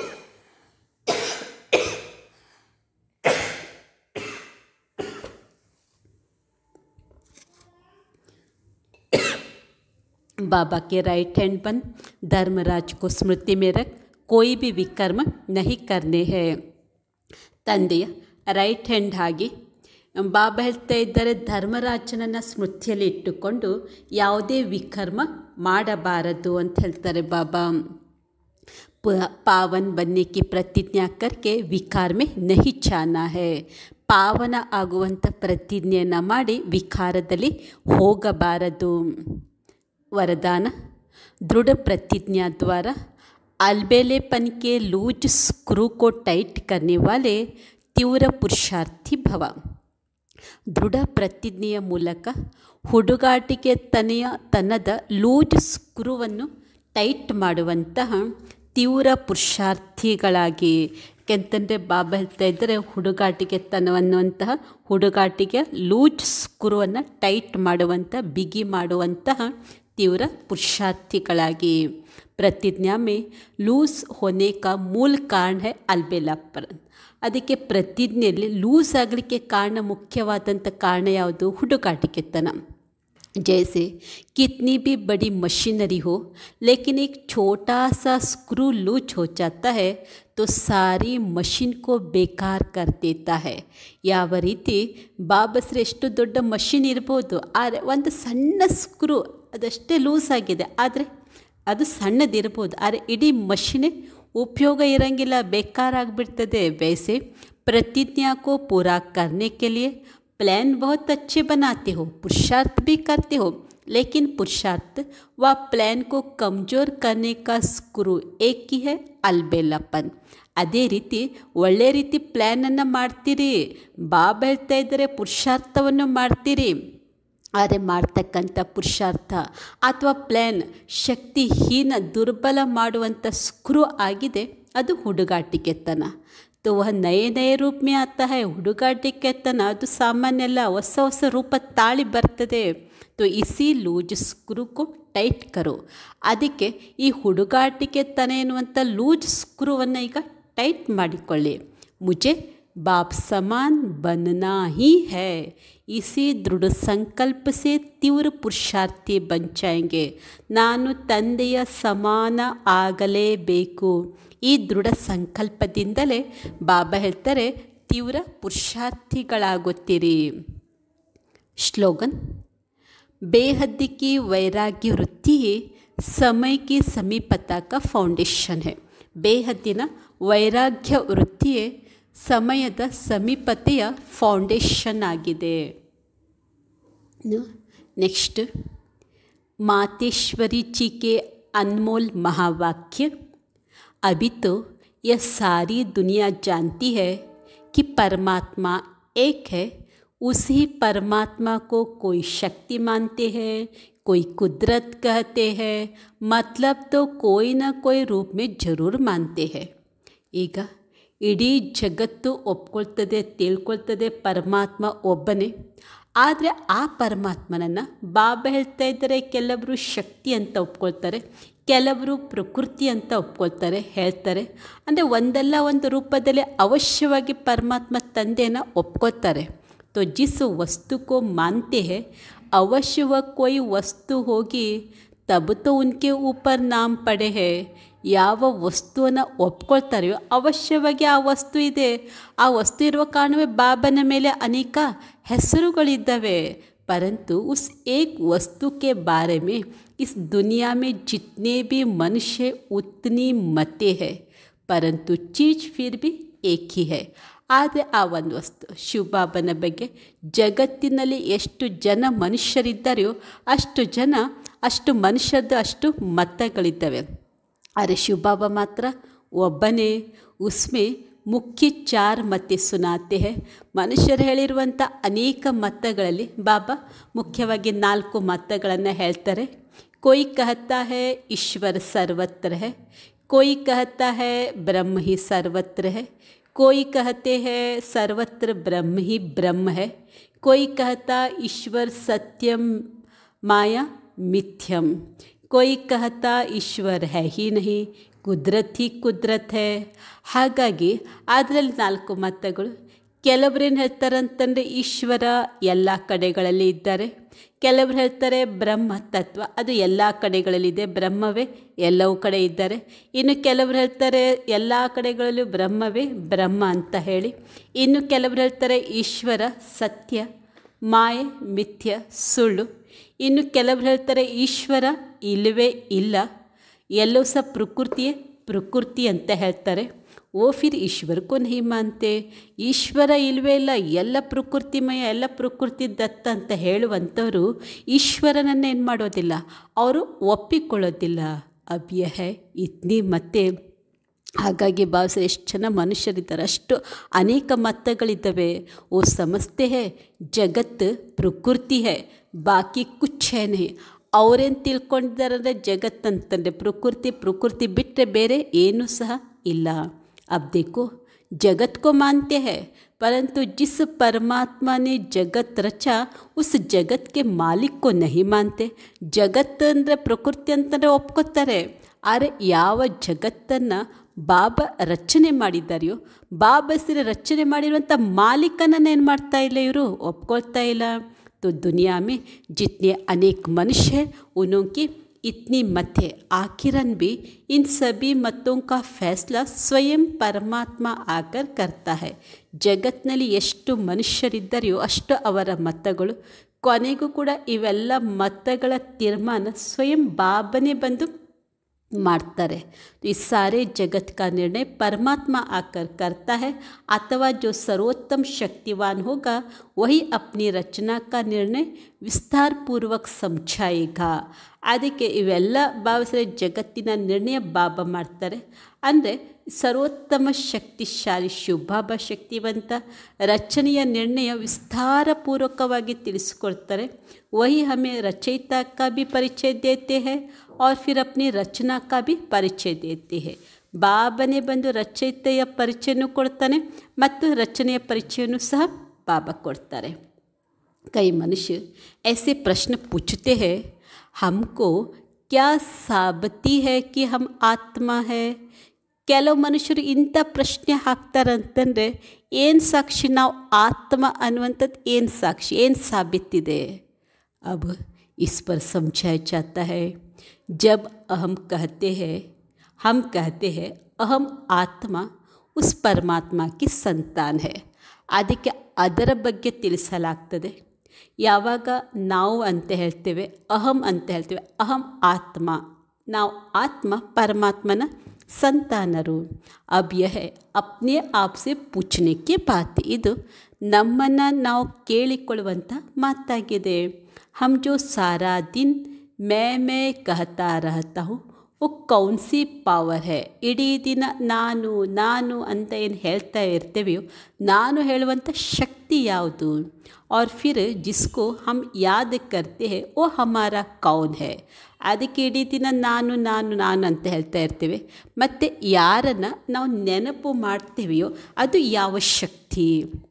बाबा के राइट हैंड बन धर्मराज को स्मृति में रख कोई भी विकर्म नहीं करने हैं ತಂದೆಯ ರೈಟ್ ಹ್ಯಾಂಡ್ ಆಗಿ ಬಾಬಾ ಹೇಳ್ತಾ ಇದ್ದಾರೆ ಧರ್ಮರಾಜನನ್ನು ಸ್ಮೃತಿಯಲ್ಲಿ ಇಟ್ಟುಕೊಂಡು ಯಾವುದೇ ವಿಕರ್ಮ ಮಾಡಬಾರದು ಅಂತ ಹೇಳ್ತಾರೆ ಬಾಬಾ ಪಾವನ್ ಬನ್ನೆ ಕಿ ಪ್ರತಿಜ್ಞಾ ಕರ್ಕೆ ವಿಕಾರ ಮೇ ನಹಿ ಚಾನ ಹೇ ಪಾವನ ಆಗುವಂಥ ಪ್ರತಿಜ್ಞೆಯನ್ನು ಮಾಡಿ ವಿಕಾರದಲ್ಲಿ ಹೋಗಬಾರದು वरदान दृढ़ प्रतिज्ञा द्वारा अलबेलेपन के लूज स्क्रू को टाइट करने वाले ತೀವ್ರ ಪುರುಷಾರ್ಥಿ ಭವ ದೃಢ ಪ್ರತಿಜ್ಞೆಯ ಮೂಲಕ ಹುಡುಗಾಟಿಕೆ ತನೆಯ ತನ್ನದ ಲೂಜ್ ಸ್ಕ್ರೂವನ್ನು ಟೈಟ್ ಮಾಡುವಂತಹ ತೀವ್ರ ಪುರುಷಾರ್ಥಿಗಳಾಗಿ ಯಾಕೆಂತಂದರೆ ಬಾಬಾ ಹೇಳ್ತಾ ಇದ್ದರೆ ಹುಡುಗಾಟಿಕೆ ತನವನ್ನುವಂತಹ ಹುಡುಗಾಟಿಗೆ ಲೂಜ್ ಸ್ಕ್ರೂವನ್ನು ಟೈಟ್ ಮಾಡುವಂಥ ಬಿಗಿ ಮಾಡುವಂತಹ तीव्र पुरुषार्थಿಗಳಾಗಿ प्रतिज्ञा में लूज होने का मूल कारण है ಅಲ್ಬೇಲಾಪರನ್ ಅದಕ್ಕೆ ಪ್ರತಿಜ್ಞೆಯಲ್ಲಿ ಲೂಸ್ ಆಗಲಿಕ್ಕೆ ಕಾರಣ ಮುಖ್ಯವಾದಂಥ ಕಾರಣ ಯಾವುದು ಹುಡುಗಾಟಿಕೆತನ जैसे कितनी भी बड़ी मशीनरी हो लेकिन एक छोटा सा स्क्रू लूज हो जाता है तो सारी ಮಷಿನ್ ಕೋ ಬೇಕಾರ ಕರ್ ದೇತಾ है ಯಾವ ರೀತಿ ಬಾಬಸ್ರೆ ಎಷ್ಟು ದೊಡ್ಡ ಮಷಿನ್ ಇರ್ಬೋದು ಆದರೆ ಒಂದು ಸಣ್ಣ ಸ್ಕ್ರೂ ಅದಷ್ಟೇ ಲೂಸ್ ಆಗಿದೆ ಆದರೆ ಅದು ಸಣ್ಣದಿರ್ಬೋದು ಆದರೆ ಇಡೀ ಮಷಿನೇ ಉಪಯೋಗ ಇರೋಂಗಿಲ್ಲ ಬೇಕಾರಾಗ್ಬಿಡ್ತದೆ ವೈಸೆ प्रतिज्ञा को पूरा करने के लिए प्लान बहुत अच्छे बनाते हो पुरुषार्थ भी करते हो लेकिन पुरुषार्थ व प्लान को कमज़ोर करने का स्क्रू एक ही है अलबेलापन ಅದೇ ರೀತಿ ಒಳ್ಳೆ ರೀತಿ ಪ್ಲ್ಯಾನನ್ನು ಮಾಡ್ತೀರಿ ಬಾಬಾ ಹೇಳ್ತಾ ಇದ್ದರೆ ಪುರುಷಾರ್ಥವನ್ನು ಮಾಡ್ತೀರಿ ಆದರೆ ಮಾಡ್ತಕ್ಕಂಥ ಪುರುಷಾರ್ಥ ಅಥವಾ ಪ್ಲ್ಯಾನ್ ಶಕ್ತಿಹೀನ ದುರ್ಬಲ ಮಾಡುವಂಥ ಸ್ಕ್ರೂ ಆಗಿದೆ ಅದು ಹುಡುಗಾಟಿಕೆತನ तो वह नए नए रूप में आता है ಹುಡುಗಾಟಿಕೆತನ ಅದು ಸಾಮಾನ್ಯ ಅಲ್ಲ ಹೊಸ ಹೊಸ ರೂಪ ತಾಳಿ ಬರ್ತದೆ तो इसी ಲೂಜ್ ಸ್ಕ್ರೂಕು ಟೈಟ್ ಕರೋ ಅದಕ್ಕೆ ಈ ಹುಡುಗಾಟಿಕೆತನ ಎನ್ನುವಂಥ ಲೂಜ್ ಸ್ಕ್ರೂವನ್ನು ಈಗ ಟೈಟ್ ಮಾಡಿಕೊಳ್ಳಿ ಮುಜೆ बाप समान बनना ही है इसी दृढ़ संकल्प से तीव्र पुरुषार्थी बन जाएंगे ನಾನು ತಂದೆಯ ಸಮಾನ ಆಗಲೇಬೇಕು ಈ ದೃಢ ಸಂಕಲ್ಪದಿಂದಲೇ ಬಾಬಾ ಹೇಳ್ತಾರೆ ತೀವ್ರ ಪುರುಷಾರ್ಥಿಗಳಾಗುತ್ತೀರಿ श्लोगन बेहद की वैराग्य वृत्ति समय की समीपता का ಫೌಂಡೇಶನ್ है ಬೇಹದ್ದಿನ ವೈರಾಗ್ಯ ವೃತ್ತಿಯೇ ಸಮಯದ ಸಮೀಪತೆಯ ಫೌಂಡೇಶನ್ ಆಗಿದೆ ನೆಕ್ಸ್ಟ್ मातेश्वरी जी के अनमोल महावाक्य अभी तो यह सारी दुनिया जानती है कि परमात्मा एक है उसी परमात्मा को कोई शक्ति मानते हैं कोई कुदरत कहते हैं मतलब तो कोई ना कोई रूप में जरूर मानते हैं ಈಗ ಇಡೀ ಜಗತ್ತು ಒಪ್ಕೊಳ್ತದೆ ತಿಳ್ಕೊಳ್ತದೆ ಪರಮಾತ್ಮ ಒಬ್ಬನೇ ಆದರೆ ಆ ಪರಮಾತ್ಮನನ್ನು ಬಾಬಾ ಹೇಳ್ತಾ ಇದ್ದಾರೆ ಕೆಲವರು ಶಕ್ತಿ ಅಂತ ಒಪ್ಕೊಳ್ತಾರೆ ಕೆಲವರು ಪ್ರಕೃತಿ ಅಂತ ಒಪ್ಕೊಳ್ತಾರೆ ಹೇಳ್ತಾರೆ ಅಂದರೆ ಒಂದಲ್ಲ ಒಂದು ರೂಪದಲ್ಲಿ ಅವಶ್ಯವಾಗಿ ಪರಮಾತ್ಮ ತಂದೆಯನ್ನು ಒಪ್ಕೊಳ್ತಾರೆ तो जिस वस्तु को मानते हैं अवश्य वह कोई वस्तु होगी तब तो उनके ऊपर नाम पड़े हैं ಯಾವ ವಸ್ತುವನ್ನು ಒಪ್ಕೊಳ್ತಾರೆಯೋ ಅವಶ್ಯವಾಗಿ ಆ ವಸ್ತು ಇದೆ ಆ ವಸ್ತು ಇರುವ ಕಾರಣವೇ ಬಾಬನ ಮೇಲೆ ಅನೇಕ ಹೆಸರುಗಳಿದ್ದಾವೆ परंतु उस एक वस्तु के बारे में इस दुनिया में जितने भी मनुष्य उतनी मतें हैं परंतु चीज फिर भी एक ही है ಆದರೆ ಆ ಒಂದು ವಸ್ತು ಶಿವಬಾಬನ ಬಗ್ಗೆ ಜಗತ್ತಿನಲ್ಲಿ ಎಷ್ಟು ಜನ ಮನುಷ್ಯರಿದ್ದಾರೆಯೋ ಅಷ್ಟು ಜನ ಅಷ್ಟು ಮನುಷ್ಯರದ್ದು ಅಷ್ಟು ಮತಗಳಿದ್ದಾವೆ ಆದರೆ ಶಿವಬಾಬಾ ಮಾತ್ರ ಒಬ್ಬನೇ ಉಸ್ಮೆ ಮುಖ್ಯ ಚಾರ್ ಮತ್ತೆ ಸುನಾತೆ ಹೇ ಮನುಷ್ಯರು ಹೇಳಿರುವಂಥ ಅನೇಕ ಮತಗಳಲ್ಲಿ ಬಾಬಾ ಮುಖ್ಯವಾಗಿ ನಾಲ್ಕು ಮತಗಳನ್ನು ಹೇಳ್ತಾರೆ कोई कहता है ईश्वर सर्वत्र है कोई कहता है ब्रह्म ही सर्वत्र है कोई कहते हैं सर्वत्र ब्रह्म ही ब्रह्म है कोई कहता ईश्वर सत्यम माया मिथ्यम कोई कहता ईश्वर है ही नहीं ಕುದರತ್ ಹಿ ಕುದರತ್ ಹೇ ಹಾಗಾಗಿ ಅದರಲ್ಲಿ ನಾಲ್ಕು ಮತಗಳು ಕೆಲವರೇನು ಹೇಳ್ತಾರೆ ಅಂತಂದರೆ ಈಶ್ವರ ಎಲ್ಲ ಕಡೆಗಳಲ್ಲಿ ಇದ್ದಾರೆ ಕೆಲವರು ಹೇಳ್ತಾರೆ ಬ್ರಹ್ಮ ತತ್ವ ಅದು ಎಲ್ಲ ಕಡೆಗಳಲ್ಲಿದೆ ಬ್ರಹ್ಮವೇ ಎಲ್ಲವೂ ಕಡೆ ಇದ್ದಾರೆ ಇನ್ನು ಕೆಲವರು ಹೇಳ್ತಾರೆ ಎಲ್ಲ ಕಡೆಗಳಲ್ಲೂ ಬ್ರಹ್ಮವೇ ಬ್ರಹ್ಮ ಅಂತ ಹೇಳಿ ಇನ್ನು ಕೆಲವರು ಹೇಳ್ತಾರೆ ಈಶ್ವರ ಸತ್ಯ ಮಾಯೆ ಮಿಥ್ಯ ಸುಳ್ಳು ಇನ್ನು ಕೆಲವರು ಹೇಳ್ತಾರೆ ಈಶ್ವರ ಇಲ್ಲವೇ ಇಲ್ಲ ಎಲ್ಲವೂ ಸಹ ಪ್ರಕೃತಿಯೇ ಪ್ರಕೃತಿ ಅಂತ ಹೇಳ್ತಾರೆ ಓ ಫಿರ್ ಈಶ್ವರಕ್ಕೂ ನಹಿ ಮಾನ್ತೆ ಈಶ್ವರ ಇಲ್ಲವೇ ಇಲ್ಲ ಎಲ್ಲ ಪ್ರಕೃತಿಮಯ ಎಲ್ಲ ಪ್ರಕೃತಿ ದತ್ತ ಅಂತ ಹೇಳುವಂಥವರು ಈಶ್ವರನನ್ನು ಏನು ಮಾಡೋದಿಲ್ಲ ಅವರು ಒಪ್ಪಿಕೊಳ್ಳೋದಿಲ್ಲ ಅಭ್ಯ ಹೇ ಇತ್ನಿ ಮತ್ತೆ ಹಾಗಾಗಿ ಭಾವಿಸಿ ಎಷ್ಟು ಜನ ಮನುಷ್ಯರಿದ್ದಾರೆ ಅಷ್ಟು ಅನೇಕ ಮತಗಳಿದ್ದಾವೆ ಓ ಸಮಸ್ತೆ ಹೇ ಜಗತ್ತು ಪ್ರಕೃತಿ ಹೇ ಬಾಕಿ ಕುಚ್ ಹೇ ನಹಿ ಅವರೇನು ತಿಳ್ಕೊಂಡಿದ್ದಾರೆ ಅಂದರೆ ಜಗತ್ತಂತಂದರೆ ಪ್ರಕೃತಿ ಪ್ರಕೃತಿ ಬಿಟ್ಟರೆ ಬೇರೆ ಏನೂ ಸಹ ಇಲ್ಲ अब देखो जगत को मानते हैं परंतु जिस परमात्मा ने जगत रचा उस जगत के मालिक को नहीं मानते ಜಗತ್ತು ಅಂದರೆ ಪ್ರಕೃತಿ ಅಂತಂದರೆ ಒಪ್ಕೋತಾರೆ ಆದರೆ ಯಾವ ಜಗತ್ತನ್ನು ಬಾಬಾ ರಚನೆ ಮಾಡಿದ್ದಾರೆಯೋ ಬಾಬಾ ಸಿರಿ ರಚನೆ ಮಾಡಿರುವಂಥ ಮಾಲೀಕನನ್ನು ಏನು ಮಾಡ್ತಾ ಇಲ್ಲ ಇವರು ಒಪ್ಕೊಳ್ತಾ ಇಲ್ಲ तो दुनिया में जितने अनेक मनुष्य हैं उनों की इतनी मत है आखिरन भी इन सभी मतों का फैसला ಸ್ವಯಂ ಪರಮಾತ್ಮ ಆಕರ್ करता है ಜಗತ್ತಿನಲ್ಲಿ ಎಷ್ಟು ಮನುಷ್ಯರಿದ್ದರೆಯೋ ಅಷ್ಟು ಅವರ ಮತಗಳು ಕೊನೆಗೂ ಕೂಡ ಇವೆಲ್ಲ ಮತಗಳ ತೀರ್ಮಾನ ಸ್ವಯಂ ಬಾಬನೇ ಬಂದು मारता तो इस सारे जगत का निर्णय परमात्मा आकर करता है अथवा जो सर्वोत्तम शक्तिवान होगा वही अपनी रचना का निर्णय विस्तार पूर्वक समझाएगा ಅದಕ್ಕೆ ಇವೆಲ್ಲ ಭಾವಿಸಿದ್ರೆ ಜಗತ್ತಿನ ನಿರ್ಣಯ ಬಾಬಾ ಮಾಡ್ತಾರೆ ಅಂದರೆ ಸರ್ವೋತ್ತಮ ಶಕ್ತಿಶಾಲಿ ಶಿವಬಾಬಾ ಶಕ್ತಿವಂತ ರಚನೆಯ ನಿರ್ಣಯ ವಿಸ್ತಾರಪೂರ್ವಕವಾಗಿ ತಿಳಿಸ್ಕೊಡ್ತಾರೆ वही हमें रचयिता का भी परिचय देते हैं और फिर अपनी रचना का भी ಪರಿಚಯ ದೇತೆ ಹೇ ಬಾಬನೇ ಬಂದು ರಚಯಿತೆಯ ಪರಿಚಯನೂ ಕೊಡ್ತಾನೆ ಮತ್ತು ರಚನೆಯ ಪರಿಚಯನೂ ಸಹ ಬಾಬಾ ಕೊಡ್ತಾರೆ कई मनुष्य ऐसे प्रश्न पूछते हैं हमको क्या साबती है कि हम आत्मा है ಕೆಲವು ಮನುಷ್ಯರು ಇಂಥ ಪ್ರಶ್ನೆ ಹಾಕ್ತಾರೆ ಅಂತಂದರೆ ಏನು ಸಾಕ್ಷಿ ನಾವು ಆತ್ಮ ಅನ್ನುವಂಥದ್ದು ಏನು ಸಾಕ್ಷಿ ಏನು ಸಾಬೀತಿದೆ अब इस पर समझाया जाता है जब अहम कहते हैं हम कहते हैं अहम आत्मा उस परमात्मा की संतान है ಅದಕ್ಕೆ ಅದರ ಬಗ್ಗೆ ತಿಳಿಸಲಾಗ್ತದೆ ಯಾವಾಗ ನಾವು ಅಂತ ಹೇಳ್ತೇವೆ ಅಹಂ ಅಂತ ಹೇಳ್ತೇವೆ ಅಹಂ ಆತ್ಮ ನಾವು ಆತ್ಮ ಪರಮಾತ್ಮನ ಸಂತಾನರು ಅಬ್ ಯಹ ಅಪ್ನೆ ಆಪ್ ಸೆ ಪೂछने के बात ಇದು ನಮ್ಮನ್ನು ನಾವು ಕೇಳಿಕೊಳ್ಳುವಂಥ ಮಾತಾಗಿದೆ हम जो सारा दिन मैं मैं कहता रहता हूँ वो कौन सी ಪವರ್ ಹೇ ಇಡೀ ದಿನ ನಾನು ನಾನು ಅಂತ ಏನು ಹೇಳ್ತಾ ಇರ್ತೇವೆಯೋ ನಾನು ಹೇಳುವಂಥ ಶಕ್ತಿ ಯಾವುದು और फिर जिसको हम याद करते हैं वो हमारा कौन है ಅದಕ್ಕೆ ಇಡೀ ದಿನ ನಾನು ನಾನು ನಾನು ಅಂತ ಹೇಳ್ತಾ ಇರ್ತೇವೆ ಮತ್ತು ಯಾರನ್ನು ನಾವು ನೆನಪು ಮಾಡ್ತೇವೆಯೋ ಅದು ಯಾವ ಶಕ್ತಿ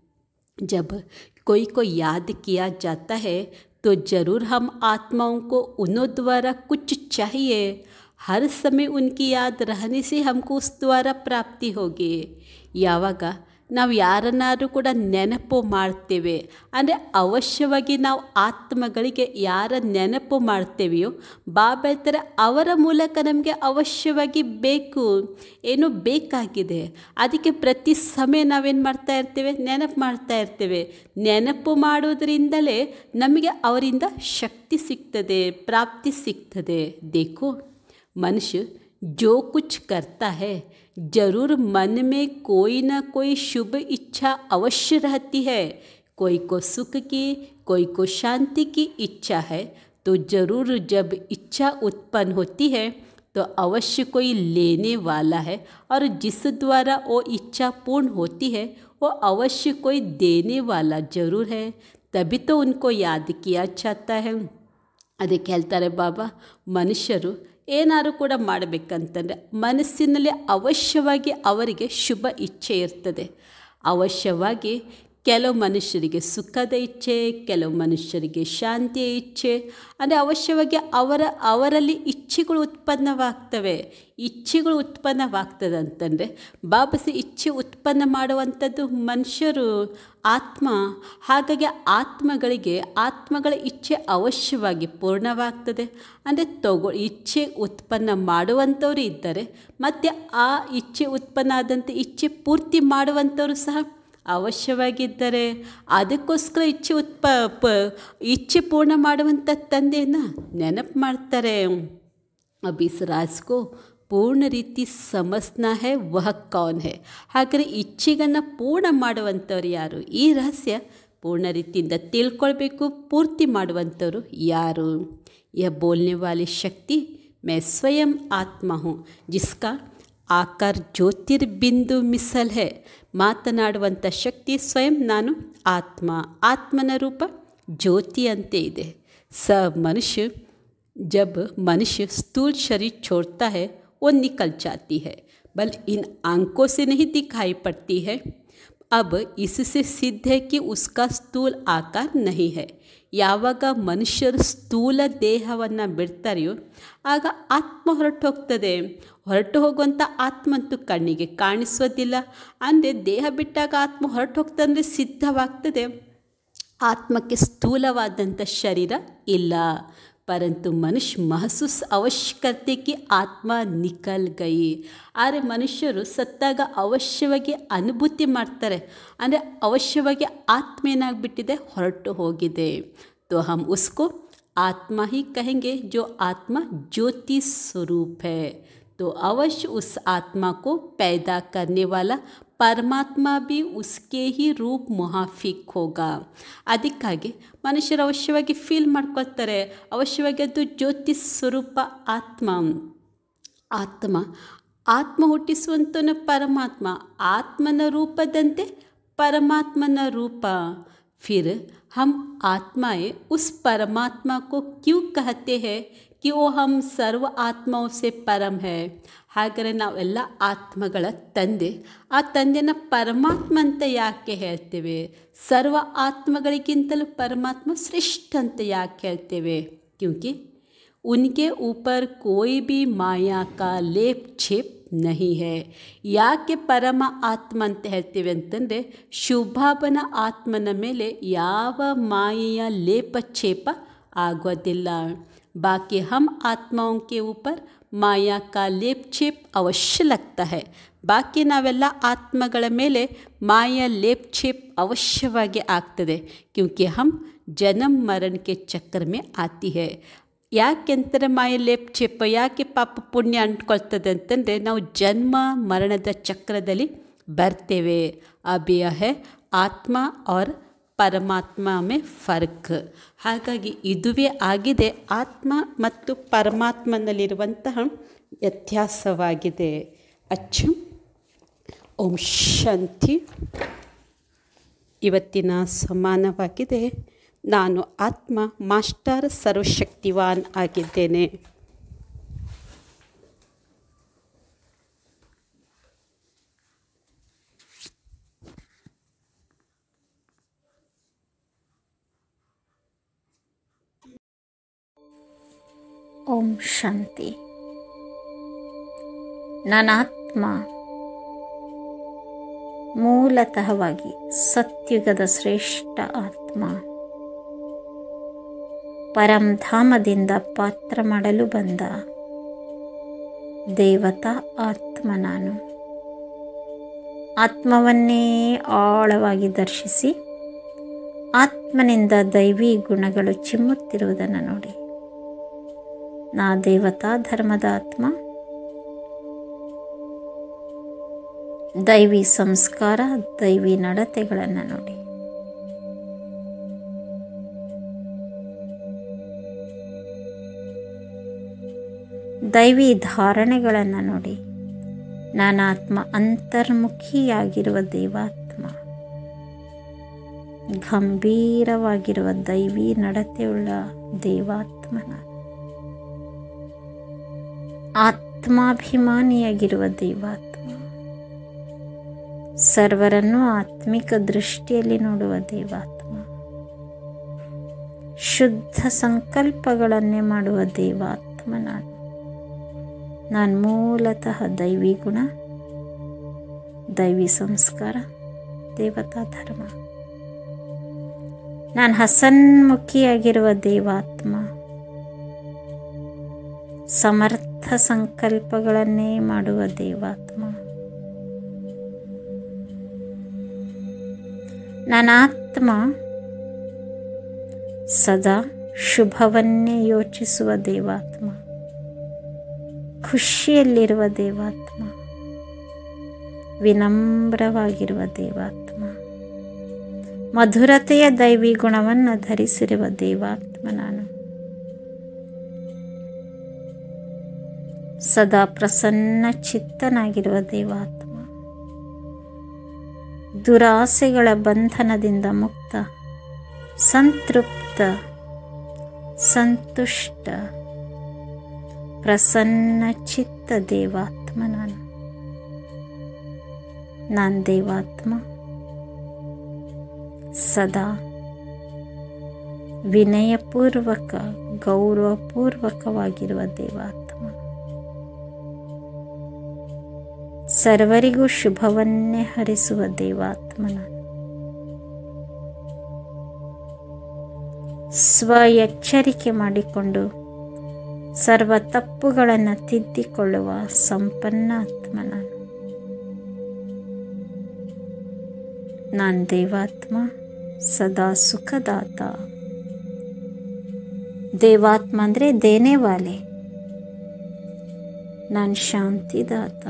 जब कोई को याद किया जाता है तो ज़रूर हम आत्माओं को उन्हों द्वारा कुछ चाहिए हर समय उनकी याद रहने से हमको उस द्वारा प्राप्ति होगी ಯಾವಾಗ ನಾವು ಯಾರನ್ನಾದ್ರೂ ಕೂಡ ನೆನಪು ಮಾಡ್ತೇವೆ ಅಂದರೆ ಅವಶ್ಯವಾಗಿ ನಾವು ಆತ್ಮಗಳಿಗೆ ಯಾರ ನೆನಪು ಮಾಡ್ತೇವೆಯೋ ಬಾಬಾ ಹೇಳ್ತಾರೆ ಅವರ ಮೂಲಕ ನಮಗೆ ಅವಶ್ಯವಾಗಿ ಬೇಕು ಏನೋ ಬೇಕಾಗಿದೆ ಅದಕ್ಕೆ ಪ್ರತಿ ಸಮಯ ನಾವೇನು ಮಾಡ್ತಾ ಇರ್ತೇವೆ ನೆನಪು ಮಾಡ್ತಾ ಇರ್ತೇವೆ ನೆನಪು ಮಾಡೋದ್ರಿಂದಲೇ ನಮಗೆ ಅವರಿಂದ ಶಕ್ತಿ ಸಿಗ್ತದೆ ಪ್ರಾಪ್ತಿ ಸಿಗ್ತದೆ ದೇಖೋ ಮನುಷ್ಯ जो कुछ करता है जरूर मन में कोई ना कोई शुभ इच्छा अवश्य रहती है कोई को सुख की कोई को शांति की इच्छा है तो जरूर जब इच्छा उत्पन्न होती है तो अवश्य कोई लेने वाला है और जिस द्वारा वो इच्छा पूर्ण होती है वो अवश्य कोई देने वाला जरूर है तभी तो उनको याद किया जाता है ಅದಕ್ಕೆ ಹೇಳ್ತಾರೆ ಬಾಬಾ ಮನುಷ್ಯರು ಏನಾದರೂ ಕೂಡ ಮಾಡಬೇಕಂತಂದರೆ ಮನಸ್ಸಿನಲ್ಲಿ ಅವಶ್ಯವಾಗಿ ಅವರಿಗೆ ಶುಭ ಇಚ್ಛೆ ಇರ್ತದೆ ಅವಶ್ಯವಾಗಿ ಕೆಲವು ಮನುಷ್ಯರಿಗೆ ಸುಖದ ಇಚ್ಛೆ ಕೆಲವು ಮನುಷ್ಯರಿಗೆ ಶಾಂತಿಯ ಇಚ್ಛೆ ಅಂದರೆ ಅವಶ್ಯವಾಗಿ ಅವರ ಅವರಲ್ಲಿ ಇಚ್ಛೆಗಳು ಉತ್ಪನ್ನವಾಗ್ತವೆ ಇಚ್ಛೆಗಳು ಉತ್ಪನ್ನವಾಗ್ತದೆ ಅಂತಂದರೆ ಬಾಬಸಿ ಇಚ್ಛೆ ಉತ್ಪನ್ನ ಮಾಡುವಂಥದ್ದು ಮನುಷ್ಯರು ಆತ್ಮ ಹಾಗಾಗಿ ಆತ್ಮಗಳಿಗೆ ಆತ್ಮಗಳ ಇಚ್ಛೆ ಅವಶ್ಯವಾಗಿ ಪೂರ್ಣವಾಗ್ತದೆ ಅಂದರೆ ತಗೋ ಇಚ್ಛೆ ಉತ್ಪನ್ನ ಮಾಡುವಂಥವ್ರು ಇದ್ದರೆ ಮತ್ತು ಆ ಇಚ್ಛೆ ಉತ್ಪನ್ನ ಆದಂತೆ ಇಚ್ಛೆ ಪೂರ್ತಿ ಮಾಡುವಂಥವ್ರು ಸಹ ಅವಶ್ಯವಾಗಿದ್ದರೆ ಅದಕ್ಕೋಸ್ಕರ ಇಚ್ಛೆ ಉತ್ಪ ಪ ಇಚ್ಛೆ ಪೂರ್ಣ ಮಾಡುವಂಥ ತಂದೆಯನ್ನು ನೆನಪು ಮಾಡ್ತಾರೆ अब इस राज को ಪೂರ್ಣ ರೀತಿ ಸಮಸ್ನ ಹೇ ವಹ ಕೌನ್ ಹೇ ಹಾಗಾದರೆ ಇಚ್ಛೆಗಳನ್ನು ಪೂರ್ಣ ಮಾಡುವಂಥವ್ರು ಯಾರು ಈ ರಹಸ್ಯ ಪೂರ್ಣ ರೀತಿಯಿಂದ ತಿಳ್ಕೊಳ್ಬೇಕು ಪೂರ್ತಿ ಮಾಡುವಂಥವ್ರು ಯಾರು ಯಹ ಬೋಲ್ನೆ ವಾಲಿ ಶಕ್ತಿ ಮೈ ಸ್ವಯಂ ಆತ್ಮ ಹೂँ ಜಿಸ್ಕಾ ಆಕಾರ ಜ್ಯೋತಿರ್ಬಿಂದು ಮಿಸಲ್ ಹೇ ಮಾತನಾಡುವಂಥ ಶಕ್ತಿ ಸ್ವಯಂ ನಾನು ಆತ್ಮ ಆತ್ಮನ ರೂಪ ಜ್ಯೋತಿ ಅಂತೆ ಇದೆ ಸ ಮನುಷ್ಯ जब मनुष्य स्थूल शरीर छोड़ता है वो निकल जाती है बल इन आंखों से नहीं दिखाई पड़ती है अब इससे सिद्ध है कि उसका स्थूल आकार नहीं है ಯಾವಾಗ ಮನುಷ್ಯರು ಸ್ಥೂಲ ದೇಹವನ್ನು ಬಿಡ್ತಾರೆಯೋ ಆಗ ಆತ್ಮ ಹೊರಟು ಹೋಗ್ತದೆ ಹೊರಟು ಹೋಗುವಂಥ ಆತ್ಮ ಅಂತೂ ಕಣ್ಣಿಗೆ ಕಾಣಿಸೋದಿಲ್ಲ ಅಂದರೆ ದೇಹ ಬಿಟ್ಟಾಗ ಆತ್ಮ ಹೊರಟು ಹೋಗ್ತಂದರೆ ಸಿದ್ಧವಾಗ್ತದೆ ಆತ್ಮಕ್ಕೆ ಸ್ಥೂಲವಾದಂಥ ಶರೀರ ಇಲ್ಲ परंतु मनुष्य महसूस अवश्य करते कि ಆತ್ಮ ನಿಕಲ್ ಗೈ ಆದರೆ ಮನುಷ್ಯರು ಸತ್ತಾಗ ಅವಶ್ಯವಾಗಿ ಅನುಭೂತಿ ಮಾಡ್ತಾರೆ ಅಂದರೆ ಅವಶ್ಯವಾಗಿ ಆತ್ಮ ಏನಾಗ್ಬಿಟ್ಟಿದೆ ಹೊರಟು ಹೋಗಿದೆ तो हम उसको आत्मा ही कहेंगे जो आत्मा ज्योति स्वरूप है तो अवश्य उस आत्मा को पैदा करने वाला ಪರಮಾತ್ಮ ಬಿ ಉಸ್ಕೆ ಹಿ ರೂಪ್ ಮುಹಾಫಿಕ್ ಹೋಗ ಅದಕ್ಕಾಗಿ ಮನುಷ್ಯರು ಅವಶ್ಯವಾಗಿ ಫೀಲ್ ಮಾಡ್ಕೊಳ್ತಾರೆ ಅವಶ್ಯವಾಗಿ ಅದು ಜ್ಯೋತಿ ಸ್ವರೂಪ ಆತ್ಮ ಆತ್ಮ ಆತ್ಮ ಹುಟ್ಟಿಸುವಂತನ ಪರಮಾತ್ಮ ಆತ್ಮನ ರೂಪದಂತೆ ಪರಮಾತ್ಮನ ರೂಪ फिर हम आत्माएं उस परमात्मा को क्यों कहते हैं कि वो हम सर्व आत्माओं से परम है ಹಾಗಾದರೆ ನಾವೆಲ್ಲ ಆತ್ಮಗಳ ತಂದೆ ಆ ತಂದೆನ ಪರಮಾತ್ಮ ಅಂತ ಯಾಕೆ ಹೇಳ್ತೇವೆ ಸರ್ವ ಆತ್ಮಗಳಿಗಿಂತಲೂ ಪರಮಾತ್ಮ ಶ್ರೇಷ್ಠ ಅಂತ ಯಾಕೆ ಹೇಳ್ತೇವೆ ಕ್ಯೂಂಕಿ ಉನ್ಕೆ ऊपर कोई भी माया का लेप छेप नहीं है ಯಾಕೆ ಪರಮ ಆತ್ಮ ಅಂತ ಹೇಳ್ತೇವೆ ಅಂತಂದರೆ ಶುಭಾಬನ ಆತ್ಮನ ಮೇಲೆ ಯಾವ ಮಾಯೆಯ ಲೇಪ ಛೇಪ ಆಗೋದಿಲ್ಲ बाकी हम आत्माओं के ऊपर ಮಾಯಾ ಕಾ ಲೇಪ್ ಛೇಪ್ ಅವಶ್ಯ ಲಗ್ತಾ है ಬಾಕಿ ನಾವೆಲ್ಲ ಆತ್ಮಗಳ ಮೇಲೆ ಮಾಯಾ ಲೇಪ್ ಛೇಪ್ ಅವಶ್ಯವಾಗಿ ಆಗ್ತದೆ ಕ್ಯೂಂಕಿ ಹಮ್ ಜನ್ಮ ಮರಣ ಕೆ ಚಕ್ರ ಮೇ ಆತಿ है ಯಾಕೆಂದರೆ ಮಾಯ ಲೇಪ್ ಚೆಪ್ಪ ಯಾಕೆ ಪಾಪ ಪುಣ್ಯ ಅಂಟ್ಕೊಳ್ತದೆ ಅಂತಂದರೆ ನಾವು ಜನ್ಮ ಮರಣದ ಚಕ್ರದಲ್ಲಿ ಬರ್ತೇವೆ ಅಭಿಯ ಹೇ ಆತ್ಮ ಔರ್ ಪರಮಾತ್ಮ ಮೇ ಫರ್ಕ್ ಹಾಗಾಗಿ ಇದುವೇ ಆಗಿದೆ ಆತ್ಮ ಮತ್ತು ಪರಮಾತ್ಮನಲ್ಲಿರುವಂತಹ ವ್ಯತ್ಯಾಸವಾಗಿದೆ ಅಚ್ಚು ಓಂ ಶಾಂತಿ ಇವತ್ತಿನ ಸಮಾನವಾಗಿದೆ ನಾನು ಆತ್ಮ ಮಾಸ್ಟರ್ ಸರ್ವಶಕ್ತಿವಾನ್ ಆಗಿದ್ದೇನೆ ಓಂ ಶಾಂತಿ ನನಾತ್ಮ ಮೂಲತಃವಾಗಿ ಸತ್ಯುಗದ ಶ್ರೇಷ್ಠ ಆತ್ಮ ಪರಂಧಾಮದಿಂದ ಪಾತ್ರ ಮಾಡಲು ಬಂದ ದೇವತಾ ಆತ್ಮ ನಾನು ಆತ್ಮವನ್ನೇ ಆಳವಾಗಿ ದರ್ಶಿಸಿ ಆತ್ಮನಿಂದ ದೈವಿ ಗುಣಗಳು ಚಿಮ್ಮುತ್ತಿರುವುದನ್ನು ನೋಡಿ ನಾ ದೇವತಾ ಧರ್ಮದ ಆತ್ಮ ದೈವಿ ಸಂಸ್ಕಾರ ದೈವಿ ನಡತೆಗಳನ್ನು ನೋಡಿ ದೈವಿ ಧಾರಣೆಗಳನ್ನು ನೋಡಿ ನಾನಾತ್ಮ ಅಂತರ್ಮುಖಿಯಾಗಿರುವ ದೇವಾತ್ಮ ಗಂಭೀರವಾಗಿರುವ ದೈವಿ ನಡತೆಯುಳ್ಳ ದೇವಾತ್ಮ ನಾನು ಆತ್ಮಾಭಿಮಾನಿಯಾಗಿರುವ ದೇವಾತ್ಮ ಸರ್ವರನ್ನು ಆತ್ಮಿಕ ದೃಷ್ಟಿಯಲ್ಲಿ ನೋಡುವ ದೇವಾತ್ಮ ಶುದ್ಧ ಸಂಕಲ್ಪಗಳನ್ನೇ ಮಾಡುವ ದೇವಾತ್ಮ ನಾನು ನಾನು ಮೂಲತಃ ದೈವಿ ಗುಣ ದೈವಿ ಸಂಸ್ಕಾರ ದೇವತಾ ಧರ್ಮ ನಾನು ಹಸನ್ಮುಖಿಯಾಗಿರುವ ದೇವಾತ್ಮ ಸಮರ್ಥ ಸಂಕಲ್ಪಗಳನ್ನೇ ಮಾಡುವ ದೇವಾತ್ಮ ನನಾತ್ಮ ಸದಾ ಶುಭವನ್ನೇ ಯೋಚಿಸುವ ದೇವಾತ್ಮ ಖುಷಿಯಲ್ಲಿರುವ ದೇವಾತ್ಮ ವಿನಮ್ರವಾಗಿರುವ ದೇವಾತ್ಮ ಮಧುರತೆಯ ದೈವಿ ಗುಣವನ್ನು ಧರಿಸಿರುವ ದೇವಾತ್ಮ ನಾನು ಸದಾ ಪ್ರಸನ್ನ ಚಿತ್ತನಾಗಿರುವ ದೇವಾತ್ಮ ದುರಾಸೆಗಳ ಬಂಧನದಿಂದ ಮುಕ್ತ ಸಂತೃಪ್ತ ಸಂತುಷ್ಟ ಪ್ರಸನ್ನ ಚಿತ್ತ ದೇವಾತ್ಮ ನಾನು ನಾನು ದೇವಾತ್ಮ ಸದಾ ವಿನಯಪೂರ್ವಕ ಗೌರವಪೂರ್ವಕವಾಗಿರುವ ದೇವಾತ್ಮ ಸರ್ವರಿಗೂ ಶುಭವನ್ನೇ ಹರಿಸುವ ದೇವಾತ್ಮ ನಾನು ಸ್ವ ಎಚ್ಚರಿಕೆ ಮಾಡಿಕೊಂಡು ಸರ್ವ ತಪ್ಪುಗಳನ್ನು ತಿದ್ದಿಕೊಳ್ಳುವ ಸಂಪನ್ನ ಆತ್ಮ ನಾನು ನಾನು ದೇವಾತ್ಮ ಸದಾ ಸುಖದಾತ ದೇವಾತ್ಮ ಅಂದರೆ ದೇನೇವಾಲೆ ನಾನು ಶಾಂತಿದಾತ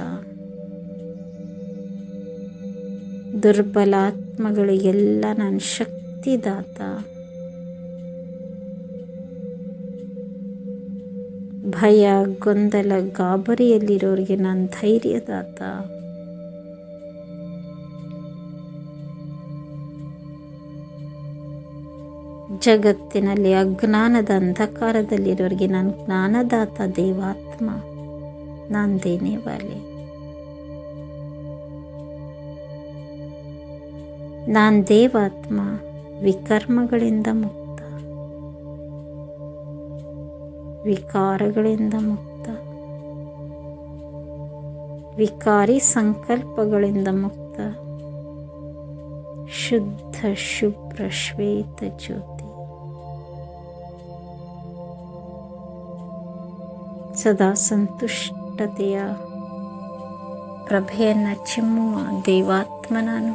ದುರ್ಬಲಾತ್ಮಗಳಿಗೆಲ್ಲ ನಾನು ಶಕ್ತಿದಾತ ಭಯ ಗೊಂದಲ ಗಾಬರಿಯಲ್ಲಿರೋರಿಗೆ ನಾನು ಧೈರ್ಯದಾತ ಜಗತ್ತಿನಲ್ಲಿ ಅಜ್ಞಾನದ ಅಂಧಕಾರದಲ್ಲಿರೋರಿಗೆ ನಾನು ಜ್ಞಾನದಾತ ದೇವಾತ್ಮ ನಾನು ದೇನೇವಾಲೆ ನಾನು ದೇವಾತ್ಮ ವಿಕರ್ಮಗಳಿಂದ ಮುಕ್ತ ವಿಕಾರಗಳಿಂದ ಮುಕ್ತ ವಿಕಾರಿ ಸಂಕಲ್ಪಗಳಿಂದ ಮುಕ್ತ ಶುದ್ಧ ಶುಭ್ರ ಶ್ವೇತ ಜ್ಯೋತಿ ಸದಾ ಸಂತುಷ್ಟತೆಯ ಪ್ರಭೆಯನ್ನು ಚಿಮ್ಮುವ ದೇವಾತ್ಮ ನಾನು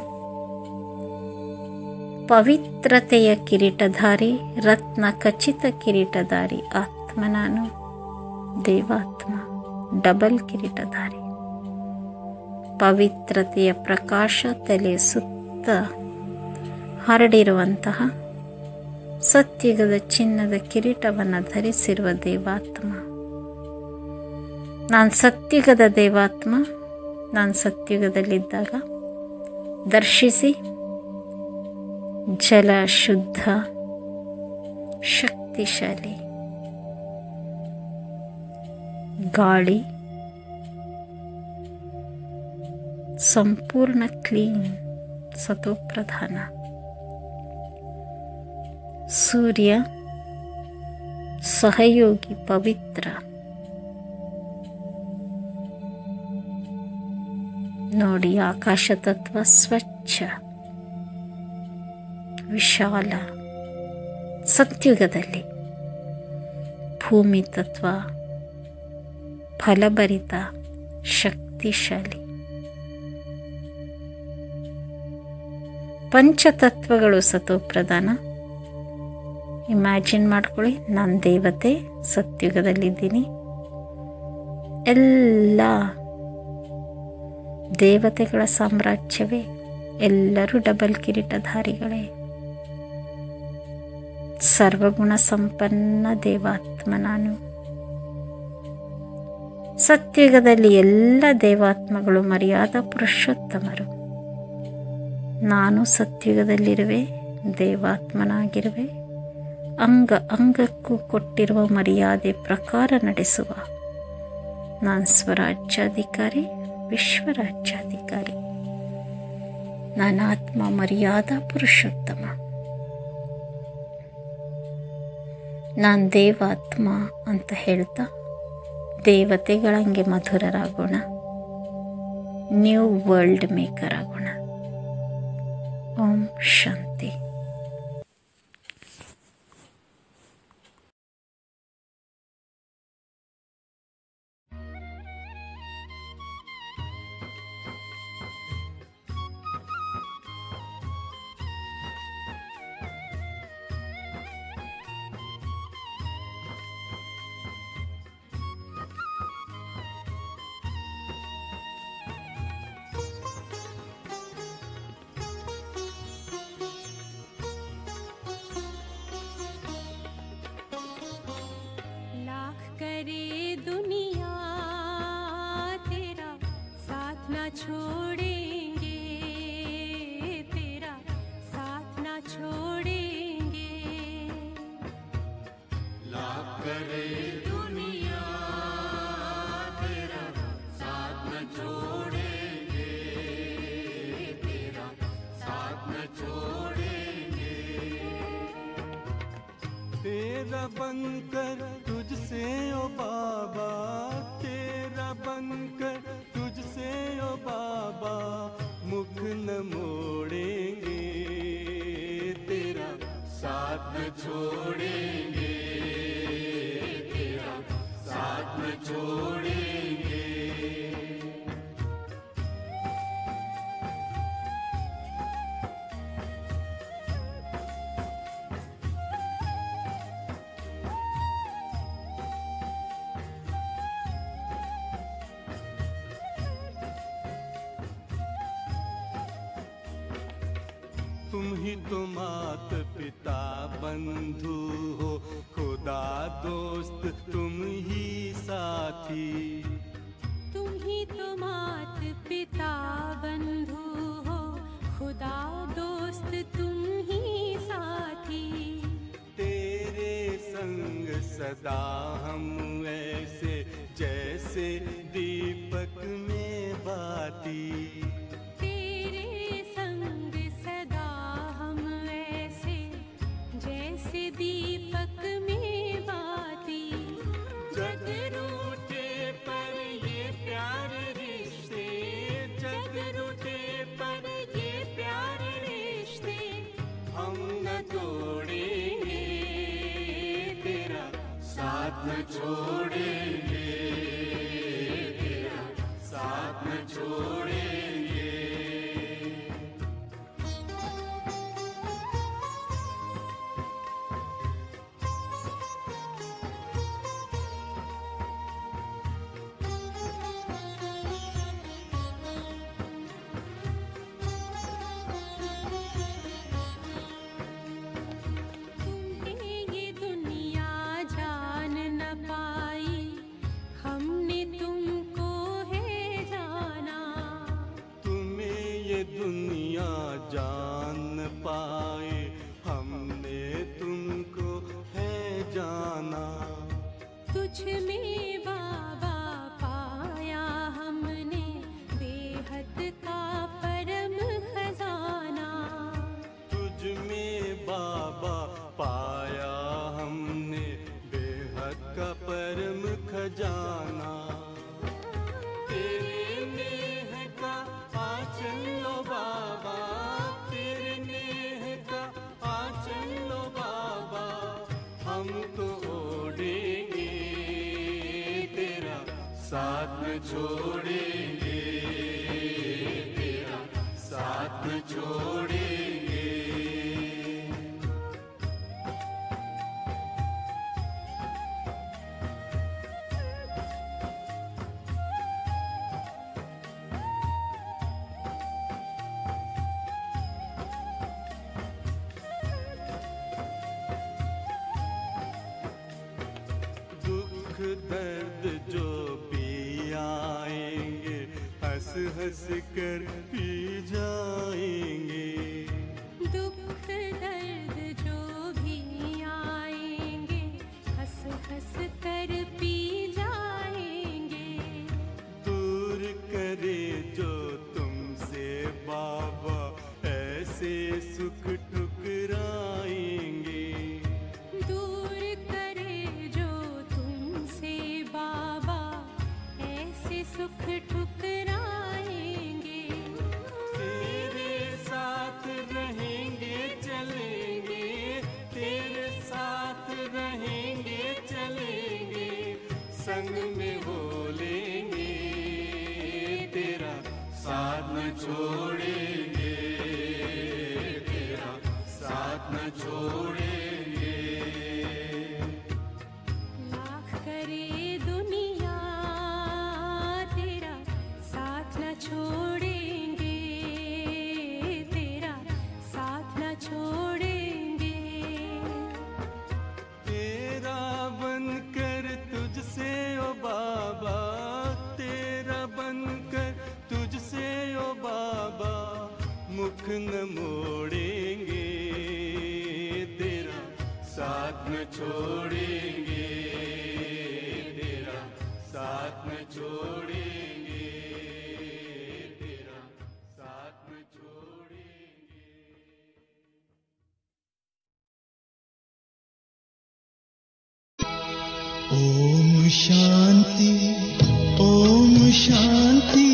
ಪವಿತ್ರತೆಯ ಕಿರೀಟಧಾರಿ ರತ್ನ ಖಚಿತ ಕಿರೀಟಧಾರಿ ಆತ್ಮ ದೇವಾತ್ಮ ನಾನು ದೇವಾತ್ಮ ಡಬಲ್ ಕಿರೀಟಧಾರಿ ಪವಿತ್ರತೆಯ ಪ್ರಕಾಶ ತಲೆ ಸುತ್ತ ಹರಡಿರುವಂತಹ ಸತ್ಯುಗದ ಚಿನ್ನದ ಕಿರೀಟವನ್ನು ಧರಿಸಿರುವ ದೇವಾತ್ಮ ನಾನು ಸತ್ಯುಗದ ದೇವಾತ್ಮ ನಾನು ಸತ್ಯುಗದಲ್ಲಿದ್ದಾಗ ದರ್ಶಿಸಿ ಜಲ ಶುದ್ಧ ಶಕ್ತಿಶಾಲಿ ಗಾಳಿ ಸಂಪೂರ್ಣ ಕ್ಲೀನ್ ಸತೋಪ್ರಧಾನ ಸೂರ್ಯ ಸಹಯೋಗಿ ಪವಿತ್ರ ನೋಡಿ ಆಕಾಶ ತತ್ವ ಸ್ವಚ್ಛ ವಿಶಾಲ ಸತ್ಯುಗದಲ್ಲಿ ಭೂಮಿ ತತ್ವ ಫಲಭರಿತ ಶಕ್ತಿಶಾಲಿ ಪಂಚತತ್ವಗಳು ಸತೋಪ್ರಧಾನ ಇಮ್ಯಾಜಿನ್ ಮಾಡ್ಕೊಳ್ಳಿ ನಾನು ದೇವತೆ ಸತ್ಯುಗದಲ್ಲಿದ್ದೀನಿ ಎಲ್ಲ ದೇವತೆಗಳ ಸಾಮ್ರಾಜ್ಯವೇ ಎಲ್ಲರೂ ಡಬಲ್ ಕಿರೀಟಧಾರಿಗಳೇ ಸರ್ವಗುಣ ಸಂಪನ್ನ ದೇವಾತ್ಮ ನಾನು ಸತ್ಯುಗದಲ್ಲಿ ಎಲ್ಲ ದೇವಾತ್ಮಗಳು ಮರ್ಯಾದ ಪುರುಷೋತ್ತಮರು ನಾನು ಸತ್ಯುಗದಲ್ಲಿರುವೆ ದೇವಾತ್ಮನಾಗಿರುವೆ ಅಂಗ ಅಂಗಕ್ಕೂ ಕೊಟ್ಟಿರುವ ಮರ್ಯಾದೆ ಪ್ರಕಾರ ನಡೆಸುವ ನಾನು ಸ್ವರಾಜ್ಯಾಧಿಕಾರಿ ವಿಶ್ವರಾಜ್ಯಾಧಿಕಾರಿ ನಾನು ಆತ್ಮ ಮರ್ಯಾದ ಪುರುಷೋತ್ತಮ ನಾನು ದೇವಾತ್ಮ ಅಂತ ಹೇಳ್ತಾ ದೇವತೆಗಳಂಗೆ ಮಧುರರಾಗೋಣ ನ್ಯೂ ವರ್ಲ್ಡ್ ಮೇಕರ್ ಆಗೋಣ ಓಂ ಶಾಂತಿ लाख करे दुनिया तेरा साथ ना छोड़ेंगे तेरा साथ ना छोड़ेंगे तेरा बनकर तुझसे ओ बाबा तेरा बनकर तुझसे ओ बाबा मुख न मोड़ेंगे तेरा साथ न छोड़ेंगे तेरा साथ न छोड़ेंगे तुम ही तो मात पिता बंधु हो खुदा दोस्त तुम ही साथी तुम ही तो मात पिता बंधु हो खुदा दोस्त तुम ही साथी तेरे संग सदा हम ऐसे जैसे दीपक में बाती तेरे संग सदा हम ऐसे जैसे दीपक में बाती जग रूठे पर ये प्यारे रिश्ते जग रूठे पर ये प्यारे रिश्ते हम न तोड़ेंगे तेरा साथ न छोड़ेंगे तेरा साथ न छोड़ेंगे तुझ में बाबा पाया हमने बेहद का परम खजाना तुझ में बाबा पाया हमने बेहद का परम खजाना तेरे नेह का आंचल लो बाबा तेरे नेह का आंचल लो बाबा हम तो ओढ़ेंगे तेरा साथ न छोड़ेंगे तेरा साथ न छोड़ेंगे दुख दर्द जो भी आएंगे हंस हंस कर पी जाएंगे दुख दर्द जो भी आएंगे हंस हंस कर पी जाएंगे दूर करे जो तुमसे बाबा ऐसे सुख ठुकराएंगे दूर करे जो तुमसे बाबा ऐसे सुख ठुकराएंगे तेरे साथ रहेंगे चलेंगे तेरे साथ रहेंगे चलेंगे संग में हो लेंगे तेरा साथ न छोड़ेंगे तेरा साथ न छोड़ेंगे लाख करे दुनिया तेरा साथ न छोड़ेंगे तेरा साथ न छोड़ेंगे तेरा बन कर तुझसे ओ बाबा तेरा बन कर तुझसे ओ बाबा मुख न मोड़ेंगे तेरा साथ न छोड़ेंगे तेरा साथ न छोड़ेंगे तेरा साथ न छोड़ेंगे ओम शांति ओम शांति